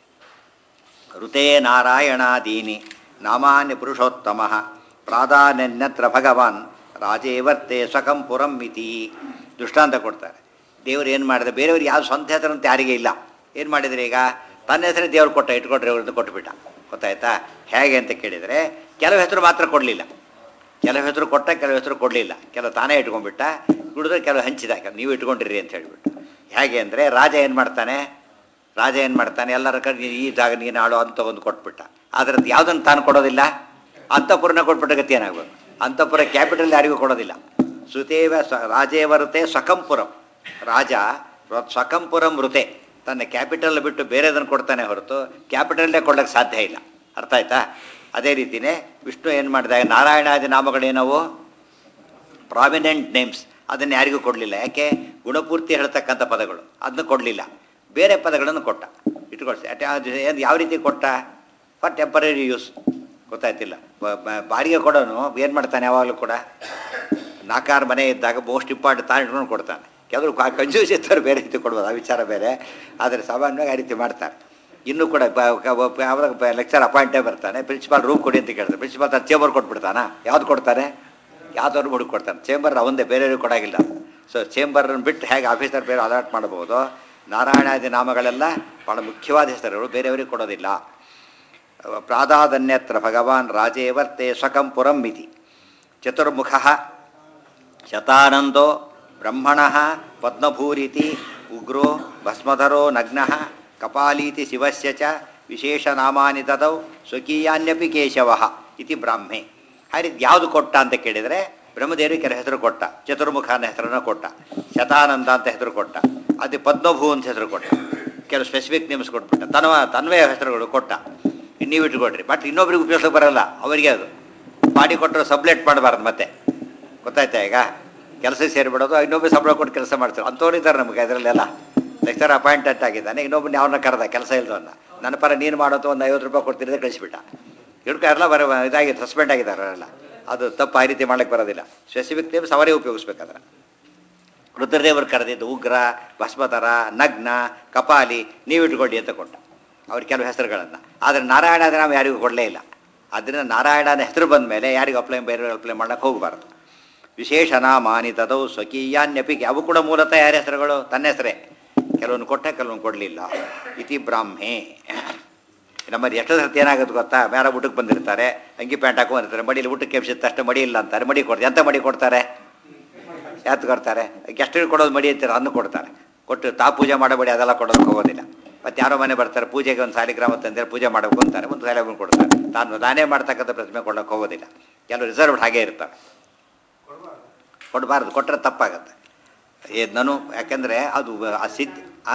ಋತೆ ನಾರಾಯಣಾದೀನಿ ನಾಮಾನ್ಯ ಪುರುಷೋತ್ತಮ ಪ್ರಾಧಾನ್ಯನ್ಯತ್ರ ಭಗವಾನ್ ರಾಜೇವರ್ತೆ ಸ್ವಕಂ ಪುರಂ ಇತಿ ದೃಷ್ಟಾಂತ ಕೊಡ್ತಾರೆ ದೇವರು ಏನು ಮಾಡಿದೆ ಬೇರೆಯವ್ರಿಗೆ ಯಾವ ಸ್ವಂತ ಹೆಸರು ಅಂತ ಯಾರಿಗೆ ಇಲ್ಲ ಏನು ಮಾಡಿದ್ರೆ ಈಗ ತನ್ನ ಹೆಸರು ದೇವ್ರು ಕೊಟ್ಟ ಇಟ್ಕೊಟ್ರೆ ಅವ್ರದ್ದು ಕೊಟ್ಟುಬಿಟ್ಟ ಗೊತ್ತಾಯ್ತಾ ಹೇಗೆ ಅಂತ ಕೇಳಿದರೆ ಕೆಲವು ಹೆಸರು ಮಾತ್ರ ಕೊಡಲಿಲ್ಲ ಕೆಲವು ಹೆಸರು ಕೊಟ್ಟ ಕೆಲವು ಹೆಸರು ಕೊಡಲಿಲ್ಲ ಕೆಲವು ತಾನೇ ಇಟ್ಕೊಂಡ್ಬಿಟ್ಟ ಕುಡಿದ್ರೆ ಕೆಲವು ಹಂಚಿದ ಕೆಲವು ನೀವು ಇಟ್ಕೊಂಡಿರಿ ಅಂತ ಹೇಳಿಬಿಟ್ಟು ಹೇಗೆ ಅಂದರೆ ರಾಜ ಏನು ಮಾಡ್ತಾನೆ ರಾಜ ಏನು ಮಾಡ್ತಾನೆ ಎಲ್ಲರ ಕಡೆ ಈ ಜಾಗ ನೀನು ಆಳು ಅಂತ ಒಂದು ಕೊಟ್ಬಿಟ್ಟ ಆದರೆ ಅದು ಯಾವುದನ್ನು ತಾನು ಕೊಡೋದಿಲ್ಲ ಅಂತಃಪುರನ ಕೊಟ್ಬಿಟ್ಟ ಗತಿ ಏನಾಗ್ಬೋದು ಅಂತಃಪುರ ಕ್ಯಾಪಿಟಲ್ ಯಾರಿಗೂ ಕೊಡೋದಿಲ್ಲ ಸುತೇವ ಸ ರಾಜೇವರತೆ ಸ್ವಕಂಪುರಂ ರಾಜ ರ- ಸ್ವಕಂಪುರಂ ವೃತೆ ತನ್ನ ಕ್ಯಾಪಿಟಲ್ ಬಿಟ್ಟು ಬೇರೆದನ್ನು ಕೊಡ್ತಾನೆ ಹೊರತು ಕ್ಯಾಪಿಟಲ್ನೇ ಕೊಡ್ಲಿಕ್ಕೆ ಸಾಧ್ಯ ಇಲ್ಲ ಅರ್ಥ ಆಯ್ತಾ ಅದೇ ರೀತಿಯೇ ವಿಷ್ಣು ಏನು ಮಾಡಿದಾಗ ನಾರಾಯಣಾದಿ ನಾಮಗಳೇನವು ಪ್ರಾಮಿನೆಂಟ್ ನೇಮ್ಸ್ ಅದನ್ನು ಯಾರಿಗೂ ಕೊಡಲಿಲ್ಲ ಯಾಕೆ ಗುಣಪೂರ್ತಿ ಹೇಳ್ತಕ್ಕಂಥ ಪದಗಳು ಅದನ್ನು ಕೊಡಲಿಲ್ಲ ಬೇರೆ ಪದಗಳನ್ನು ಕೊಟ್ಟ ಇಟ್ಕೊಳ್ಸಿ ಅಟ್ ಅದು ಏನು ಯಾವ ರೀತಿ ಕೊಟ್ಟ ಫಾರ್ ಟೆಂಪರರಿ ಯೂಸ್ ಗೊತ್ತಾಯ್ತಿಲ್ಲ ಬ- ಬ- ಬಾಡಿಗೆ ಕೊಡೋನು ಏನು ಮಾಡ್ತಾನೆ ಯಾವಾಗಲೂ ಕೂಡ ನಾಲ್ಕಾರು ಮನೆ ಇದ್ದಾಗ ಮೋಸ್ಟ್ ಇಂಪಾರ್ಟೆಂಟ್ ತಾನು ಇಟ್ಕೊಂಡು ಕೊಡ್ತಾನೆ ಕೆಲವರು ಕಂಜೂಸ್ ಇರ್ತಾರೆ ಬೇರೆ ರೀತಿ ಕೊಡ್ಬೋದು ಆ ವಿಚಾರ ಬೇರೆ ಆದರೆ ಸಾಮಾನ್ಯವಾಗಿ ಆ ರೀತಿ ಮಾಡ್ತಾರೆ ಇನ್ನೂ ಕೂಡ ಯಾವಾಗ ಲೆಕ್ಚರ್ ಅಪಾಯಿಂಟೇ ಬರ್ತಾನೆ ಪ್ರಿನ್ಸಿಪಾಲ್ ರೂಮ್ ಕೊಡಿ ಅಂತ ಕೇಳ್ತಾರೆ ಪ್ರಿನ್ಸಿಪಾಲ್ ತನ್ನ ಚೇಂಬರ್ ಕೊಟ್ಬಿಡ್ತಾನಾ ಯಾವ್ದು ಕೊಡ್ತಾರೆ ಯಾವ್ದವ್ರು ಹುಡುಕಿ ಕೊಡ್ತಾನೆ ಚೇಂಬರ್ ಅವಂದೇ ಬೇರೆಯವ್ರಿಗೆ ಕೊಡಾಗಿಲ್ಲ ಸೊ ಚೇಂಬರನ್ನು ಬಿಟ್ಟು ಹೇಗೆ ಆಫೀಸರ್ ಬೇರೆ ಅಲಾಟ್ ಮಾಡ್ಬೋದು ನಾರಾಯಣಾದಿ ನಾಮಗಳೆಲ್ಲ ಭಾಳ ಮುಖ್ಯವಾದ ಹೆಸರುಗಳು ಬೇರೆಯವರಿಗೆ ಕೊಡೋದಿಲ್ಲ ಪ್ರಾದಾದನ್ಯತ್ರ ಭಗವಾನ್ ರಾಜೇವರ್ತೆ ಸ್ವಕಂಪುರಂ ಮಿತಿ ಚತುರ್ಮುಖ ಶತಾನಂದೋ ಬ್ರಹ್ಮಣ ಪದ್ಮಭೂರಿತಿ ಉಗ್ರೋ ಭಸ್ಮಧರೋ ನಗ್ನ ಕಪಾಲೀತಿ ಶಿವಸ್ಯ ಚ ವಿಶೇಷನಾಮಾನಿ ತದೌ ಸ್ವಕೀಯಾನ್ಯಪಿ ಕೇಶವ ಇತಿ ಬ್ರಾಹ್ಮೆ ಆ ರೀತಿ ಯಾವುದು ಕೊಟ್ಟ ಅಂತ ಕೇಳಿದರೆ ಬ್ರಹ್ಮದೇವರಿಗೆ ಕೆಲ ಹೆಸರು ಕೊಟ್ಟ ಚತುರ್ಮುಖ ಅನ್ನೋ ಹೆಸರನ್ನು ಕೊಟ್ಟ ಶತಾನಂದ ಅಂತ ಹೆಸರು ಕೊಟ್ಟ ಅದು ಪದ್ಮಭೂ ಅಂತ ಹೆಸರು ಕೊಟ್ಟ ಕೆಲವು ಸ್ಪೆಸಿಫಿಕ್ ನೇಮ್ಸ್ ಕೊಟ್ಬಿಟ್ಟ ತನ್ವ ತನ್ವಯ ಹೆಸರುಗಳು ಕೊಟ್ಟ ನೀವು ಇಟ್ಕೊಡ್ರಿ ಬಟ್ ಇನ್ನೊಬ್ರಿಗೆ ಉಪಯೋಗಿಸೋಕೆ ಬರಲ್ಲ ಅವರಿಗೆ ಅದು ಮಾಡಿ ಕೊಟ್ಟರು ಸಬ್ಲೆಟ್ ಮಾಡಬಾರ್ದು ಮತ್ತೆ ಗೊತ್ತಾಯ್ತಾ ಈಗ ಕೆಲಸಕ್ಕೆ ಸೇರಿಬಿಡೋದು ಇನ್ನೊಬ್ಬ ಸಂಬಳ ಕೊಟ್ಟು ಕೆಲಸ ಮಾಡ್ತಾರೆ ಅಂಥವ್ರು ಇದ್ದಾರೆ ನಮಗೆ ಅದರಲ್ಲೆಲ್ಲ ಲೆಕ್ಚರ್ ಅಪಾಯಿಂಟೆಂಟ್ ಆಗಿದ್ದಾನೆ ಇನ್ನೊಬ್ಬನ ಯಾವನ್ನ ಕರೆದ ಕೆಲಸ ಇಲ್ದವನ್ನ ನನ್ನ ಪರ ನೀನು ಮಾಡೋದು ಒಂದು ಐವತ್ತು ರೂಪಾಯಿ ಕೊಡ್ತಿರೋದೇ ಕಳಿಸ್ಬಿಟ್ಟ ಹಿಡ್ಕ ಎಲ್ಲ ಬರ ಇದಾಗಿ ಸಸ್ಪೆಂಡ್ ಆಗಿದ್ದಾರೆ ಅವರೆಲ್ಲ ಅದು ತಪ್ಪು ಆ ರೀತಿ ಮಾಡ್ಲಿಕ್ಕೆ ಬರೋದಿಲ್ಲ ಸ್ಪೆಸಿಫಿಕ್ ನೇಮ್ಸ್ ಅವರೇ ಉಪಯೋಗಿಸ್ಬೇಕಾದ್ರೆ ರುದ್ರದೇವರು ಕರೆದಿದ್ದು ಉಗ್ರ ಭಸ್ಮತರ ನಗ್ನ ಕಪಾಲಿ ನೀವು ಇಟ್ಕೊಳ್ಳಿ ಅಂತ ಕೊಟ್ಟ ಅವ್ರ ಕೆಲವು ಹೆಸರುಗಳನ್ನು ಆದರೆ ನಾರಾಯಣದ ನಾವು ಯಾರಿಗೂ ಕೊಡಲೇ ಇಲ್ಲ ಅದರಿಂದ ನಾರಾಯಣನ ಹೆಸರು ಬಂದ ಮೇಲೆ ಯಾರಿಗೂ ಅಪ್ಲೈ ಬೇರೆ ಅಪ್ಲೈ ಮಾಡಕ್ಕೆ ಹೋಗಬಾರ್ದು ವಿಶೇಷಣ ಮಾನಿತದವು ಸ್ವಕೀಯಾನ್ಯಪಿ ಅವು ಕೂಡ ಮೂಲತಃ ಯಾರ ಹೆಸರುಗಳು ತನ್ನ ಹೆಸರೇ ಕೆಲವೊಂದು ಕೊಟ್ಟ ಕೆಲವೊಂದು ಕೊಡಲಿಲ್ಲ ಇತಿ ಬ್ರಾಹ್ಮೆ ನಮ್ಮಲ್ಲಿ ಎಷ್ಟು ಸರ್ತಿ ಏನಾಗುತ್ತೆ ಗೊತ್ತಾ ಬೇರೆ ಊಟಕ್ಕೆ ಬಂದಿರ್ತಾರೆ ಅಂಗಿ ಪ್ಯಾಂಟ್ ಹಾಕೊಂಡಿರ್ತಾರೆ ಮಡಿಯಲ್ಲಿ ಊಟಕ್ಕೆ ಕೆಪ್ಸಿದ ತಕ್ಷಣ ಮಡಿ ಇಲ್ಲ ಅಂತಾರೆ ಮಡಿ ಕೊಡ್ತಾರೆ ಎಂತ ಮಡಿ ಕೊಡ್ತಾರೆ ಯಾತ್ ಕೊಡ್ತಾರೆ ಗೆಸ್ಟಿಗೆ ಕೊಡೋದು ಮಡಿ ಅಂತಾರೆ ಅನ್ನು ಕೊಡ್ತಾರೆ ಕೊಟ್ಟು ತಾ ಪೂಜೆ ಮಾಡಬೇಡಿ ಅದೆಲ್ಲ ಕೊಡೋದಕ್ಕೆ ಹೋಗೋದಿಲ್ಲ ಮತ್ತೆ ಯಾರೋ ಮನೆ ಬರ್ತಾರೆ ಪೂಜೆಗೆ ಒಂದು ಸಾಲಿಗ್ರಾಮ ತಂದರೆ ಪೂಜೆ ಮಾಡಬೇಕು ಅಂತಾರೆ ಒಂದು ಸಾಲಿಗ್ರಾಮ ಕೊಡ್ತಾರೆ ತಾನು ನಾನೇ ಮಾಡ್ತಕ್ಕಂಥ ಪ್ರತಿಮೆ ಕೊಡೋಕೆ ಹೋಗೋದಿಲ್ಲ ಕೆಲವು ರಿಸರ್ವ್ಡ್ ಹಾಗೇ ಇರ್ತಾರೆ ಕೊಡಬಾರ್ದು ಕೊಟ್ಟರೆ ತಪ್ಪಾಗತ್ತೆ ಏ ನಾನು ಯಾಕೆಂದರೆ ಅದು ಆ ಸಿದ್ಧಿ ಆ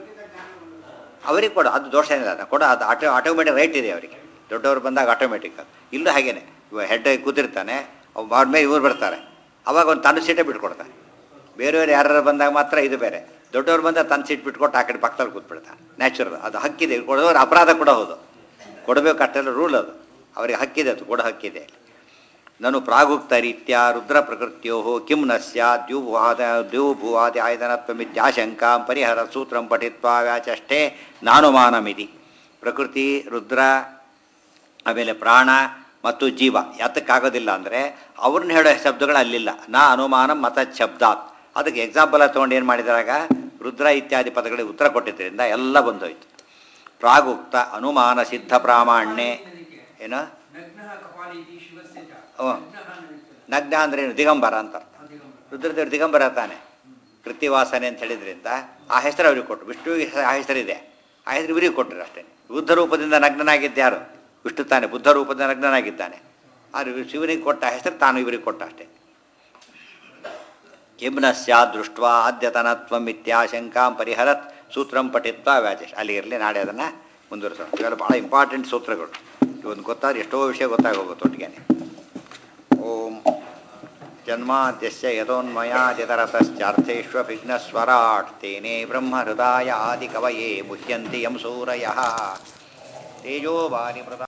ಅವರಿಗೆ ಕೊಡು ಅದು ದೋಷ ಏನಿಲ್ಲ ಅದು ಕೊಡು ಅದು ಆಟೋ ಆಟೋಮೆಟಿಕ್ ರೈಟ್ ಇದೆ ಅವರಿಗೆ ದೊಡ್ಡವರು ಬಂದಾಗ ಆಟೋಮೆಟಿಕ್ ಅದು ಇಲ್ಲೂ ಹಾಗೇನೆ ಇವಾಗ ಹೆಡ್ ಕೂತಿರ್ತಾನೆ ಅವ್ರ ಮೇಲೆ ಇವ್ರು ಬರ್ತಾರೆ ಅವಾಗ ಒಂದು ತನ್ನ ಸೀಟೇ ಬಿಟ್ಕೊಡ್ತಾನೆ ಬೇರೆಯವ್ರು ಯಾರು ಬಂದಾಗ ಮಾತ್ರ ಇದು ಬೇರೆ ದೊಡ್ಡವ್ರು ಬಂದಾಗ ತನ್ನ ಸೀಟ್ ಬಿಟ್ಕೊಟ್ಟು ಆ ಕಡೆ ಪಕ್ಕದಲ್ಲಿ ಕೂತ್ಬಿಡ್ತಾನೆ ನ್ಯಾಚುರಲ್ ಅದು ಹಕ್ಕಿದೆ ಕೊಡೋರು ಅಪರಾಧ ಕೂಡ ಹೌದು ಕೊಡಬೇಕು ಅಷ್ಟೆಲ್ಲ ರೂಲ್ ಅದು ಅವರಿಗೆ ಹಕ್ಕಿದೆ ಅದು ಕೊಡೋ ಹಕ್ಕಿದೆ ನನು ಪ್ರಾಗುಕ್ತ ರೀತ್ಯ ರುದ್ರ ಪ್ರಕೃತ್ಯೋ ಕಿಂ ನ ಸ್ಯಾತ್ ದ್ಯೂಭುವಾದ ದ್ಯೂಭುವಾದಿ ಆಯತನತ್ವಮಿತ್ಯಾಶಂಕಾಂ ಪರಿಹರ ಸೂತ್ರಂ ಪಠಿತ್ವಾ ವ್ಯಾಚಷ್ಟೇ ನಾನುಮಾನಮಿತಿ ಪ್ರಕೃತಿ ರುದ್ರ ಆಮೇಲೆ ಪ್ರಾಣ ಮತ್ತು ಜೀವ ಯಾತಕ್ಕಾಗೋದಿಲ್ಲ ಅಂದರೆ ಅವ್ರನ್ನ ಹೇಳೋ ಶಬ್ದಗಳು ಅಲ್ಲಿಲ್ಲ ನಾ ಅನುಮಾನ ಮತ ಶಬ್ದಾತ್ ಅದಕ್ಕೆ ಎಕ್ಸಾಂಪಲ್ ತೊಗೊಂಡು ಏನು ಮಾಡಿದಾಗ ರುದ್ರ ಇತ್ಯಾದಿ ಪದಗಳಿಗೆ ಉತ್ತರ ಕೊಟ್ಟಿದ್ದರಿಂದ ಎಲ್ಲ ಬಂದೋಯ್ತು ಪ್ರಾಗುಕ್ತ ಅನುಮಾನ ಸಿದ್ಧ ಪ್ರಾಮಾಣ್ಯೆ ಏನು ನಗ್ನಃ ಕಪಾಲೀತಿ ಶಿವಸ್ಯ ಚ. ಓ. ನಗ್ನಃ ಅನ್ನುತ್ತೆ. ನಗ್ನ ಅಂದ್ರೆ ಏನು ದಿಗಂಬರ ಅಂತ ಅರ್ಥ ಅದಿಗಂಬರ. ರುದ್ರದೇವರು ದಿಗಂಬರ ತಾನೆ ಕೃತಿವಾಸನೆ ಅಂತ ಹೇಳಿದ್ರಿಂದ ಆ ಹೆಸರು ಅವ್ರಿಗೆ ಕೊಟ್ಟರು ವಿಷ್ಣುವಿಗೆ ಹೆಸ- ಆ ಹೆಸರಿದೆ ಆ ಹೆಸರು ಇವರಿಗೆ ಕೊಟ್ಟರು ಅಷ್ಟೇ ಬುದ್ಧ ರೂಪದಿಂದ ನಗ್ನನಾಗಿದ್ದ ಯಾರು ವಿಷ್ಣು ತಾನೆ ಬುದ್ಧ ರೂಪದಿಂದ ನಗ್ನನಾಗಿದ್ದಾನೆ ಆದರೆ ಶಿವನಿಗೆ ಕೊಟ್ಟ ಹೆಸರು ತಾನು ಇವರಿಗೆ ಕೊಟ್ಟ ಅಷ್ಟೇ ಕಿಮ್ನ ಸ್ಯಾತ್ ದೃಷ್ಟ ಆದ್ಯತನತ್ವಂ ಇತ್ಯಾಶಂಕಾಂ ಪರಿಹರತ್ ಸೂತ್ರಂ ಪಠಿತ್ವ ವ್ಯಾಚೇಶ್ ಅಲ್ಲಿ ಇರಲಿ ನಾಳೆ ಅದನ್ನು ಮುಂದುವರಿಸೋಣ ಇವೆಲ್ಲ ಭಾಳ ಇಂಪಾರ್ಟೆಂಟ್ ಸೂತ್ರಗಳು ಇವೊಂದು ಗೊತ್ತಾದ್ರೆ ಎಷ್ಟೋ ವಿಷಯ ಗೊತ್ತಾಗೋಗುತ್ತೆ ಒಟ್ಟಿಗೆ ಓಂ ಜನ್ಮಾದ್ಯಸ್ಯ ಯಥೋನ್ಮಯಾದಿತರತಶ್ಚಾರ್ಥೇष्वभिघ्नस्वराट् तेने ब्रह्महृदाय आदिकवये मुह्यन्ति यं सूरयः तेजोवारिमृता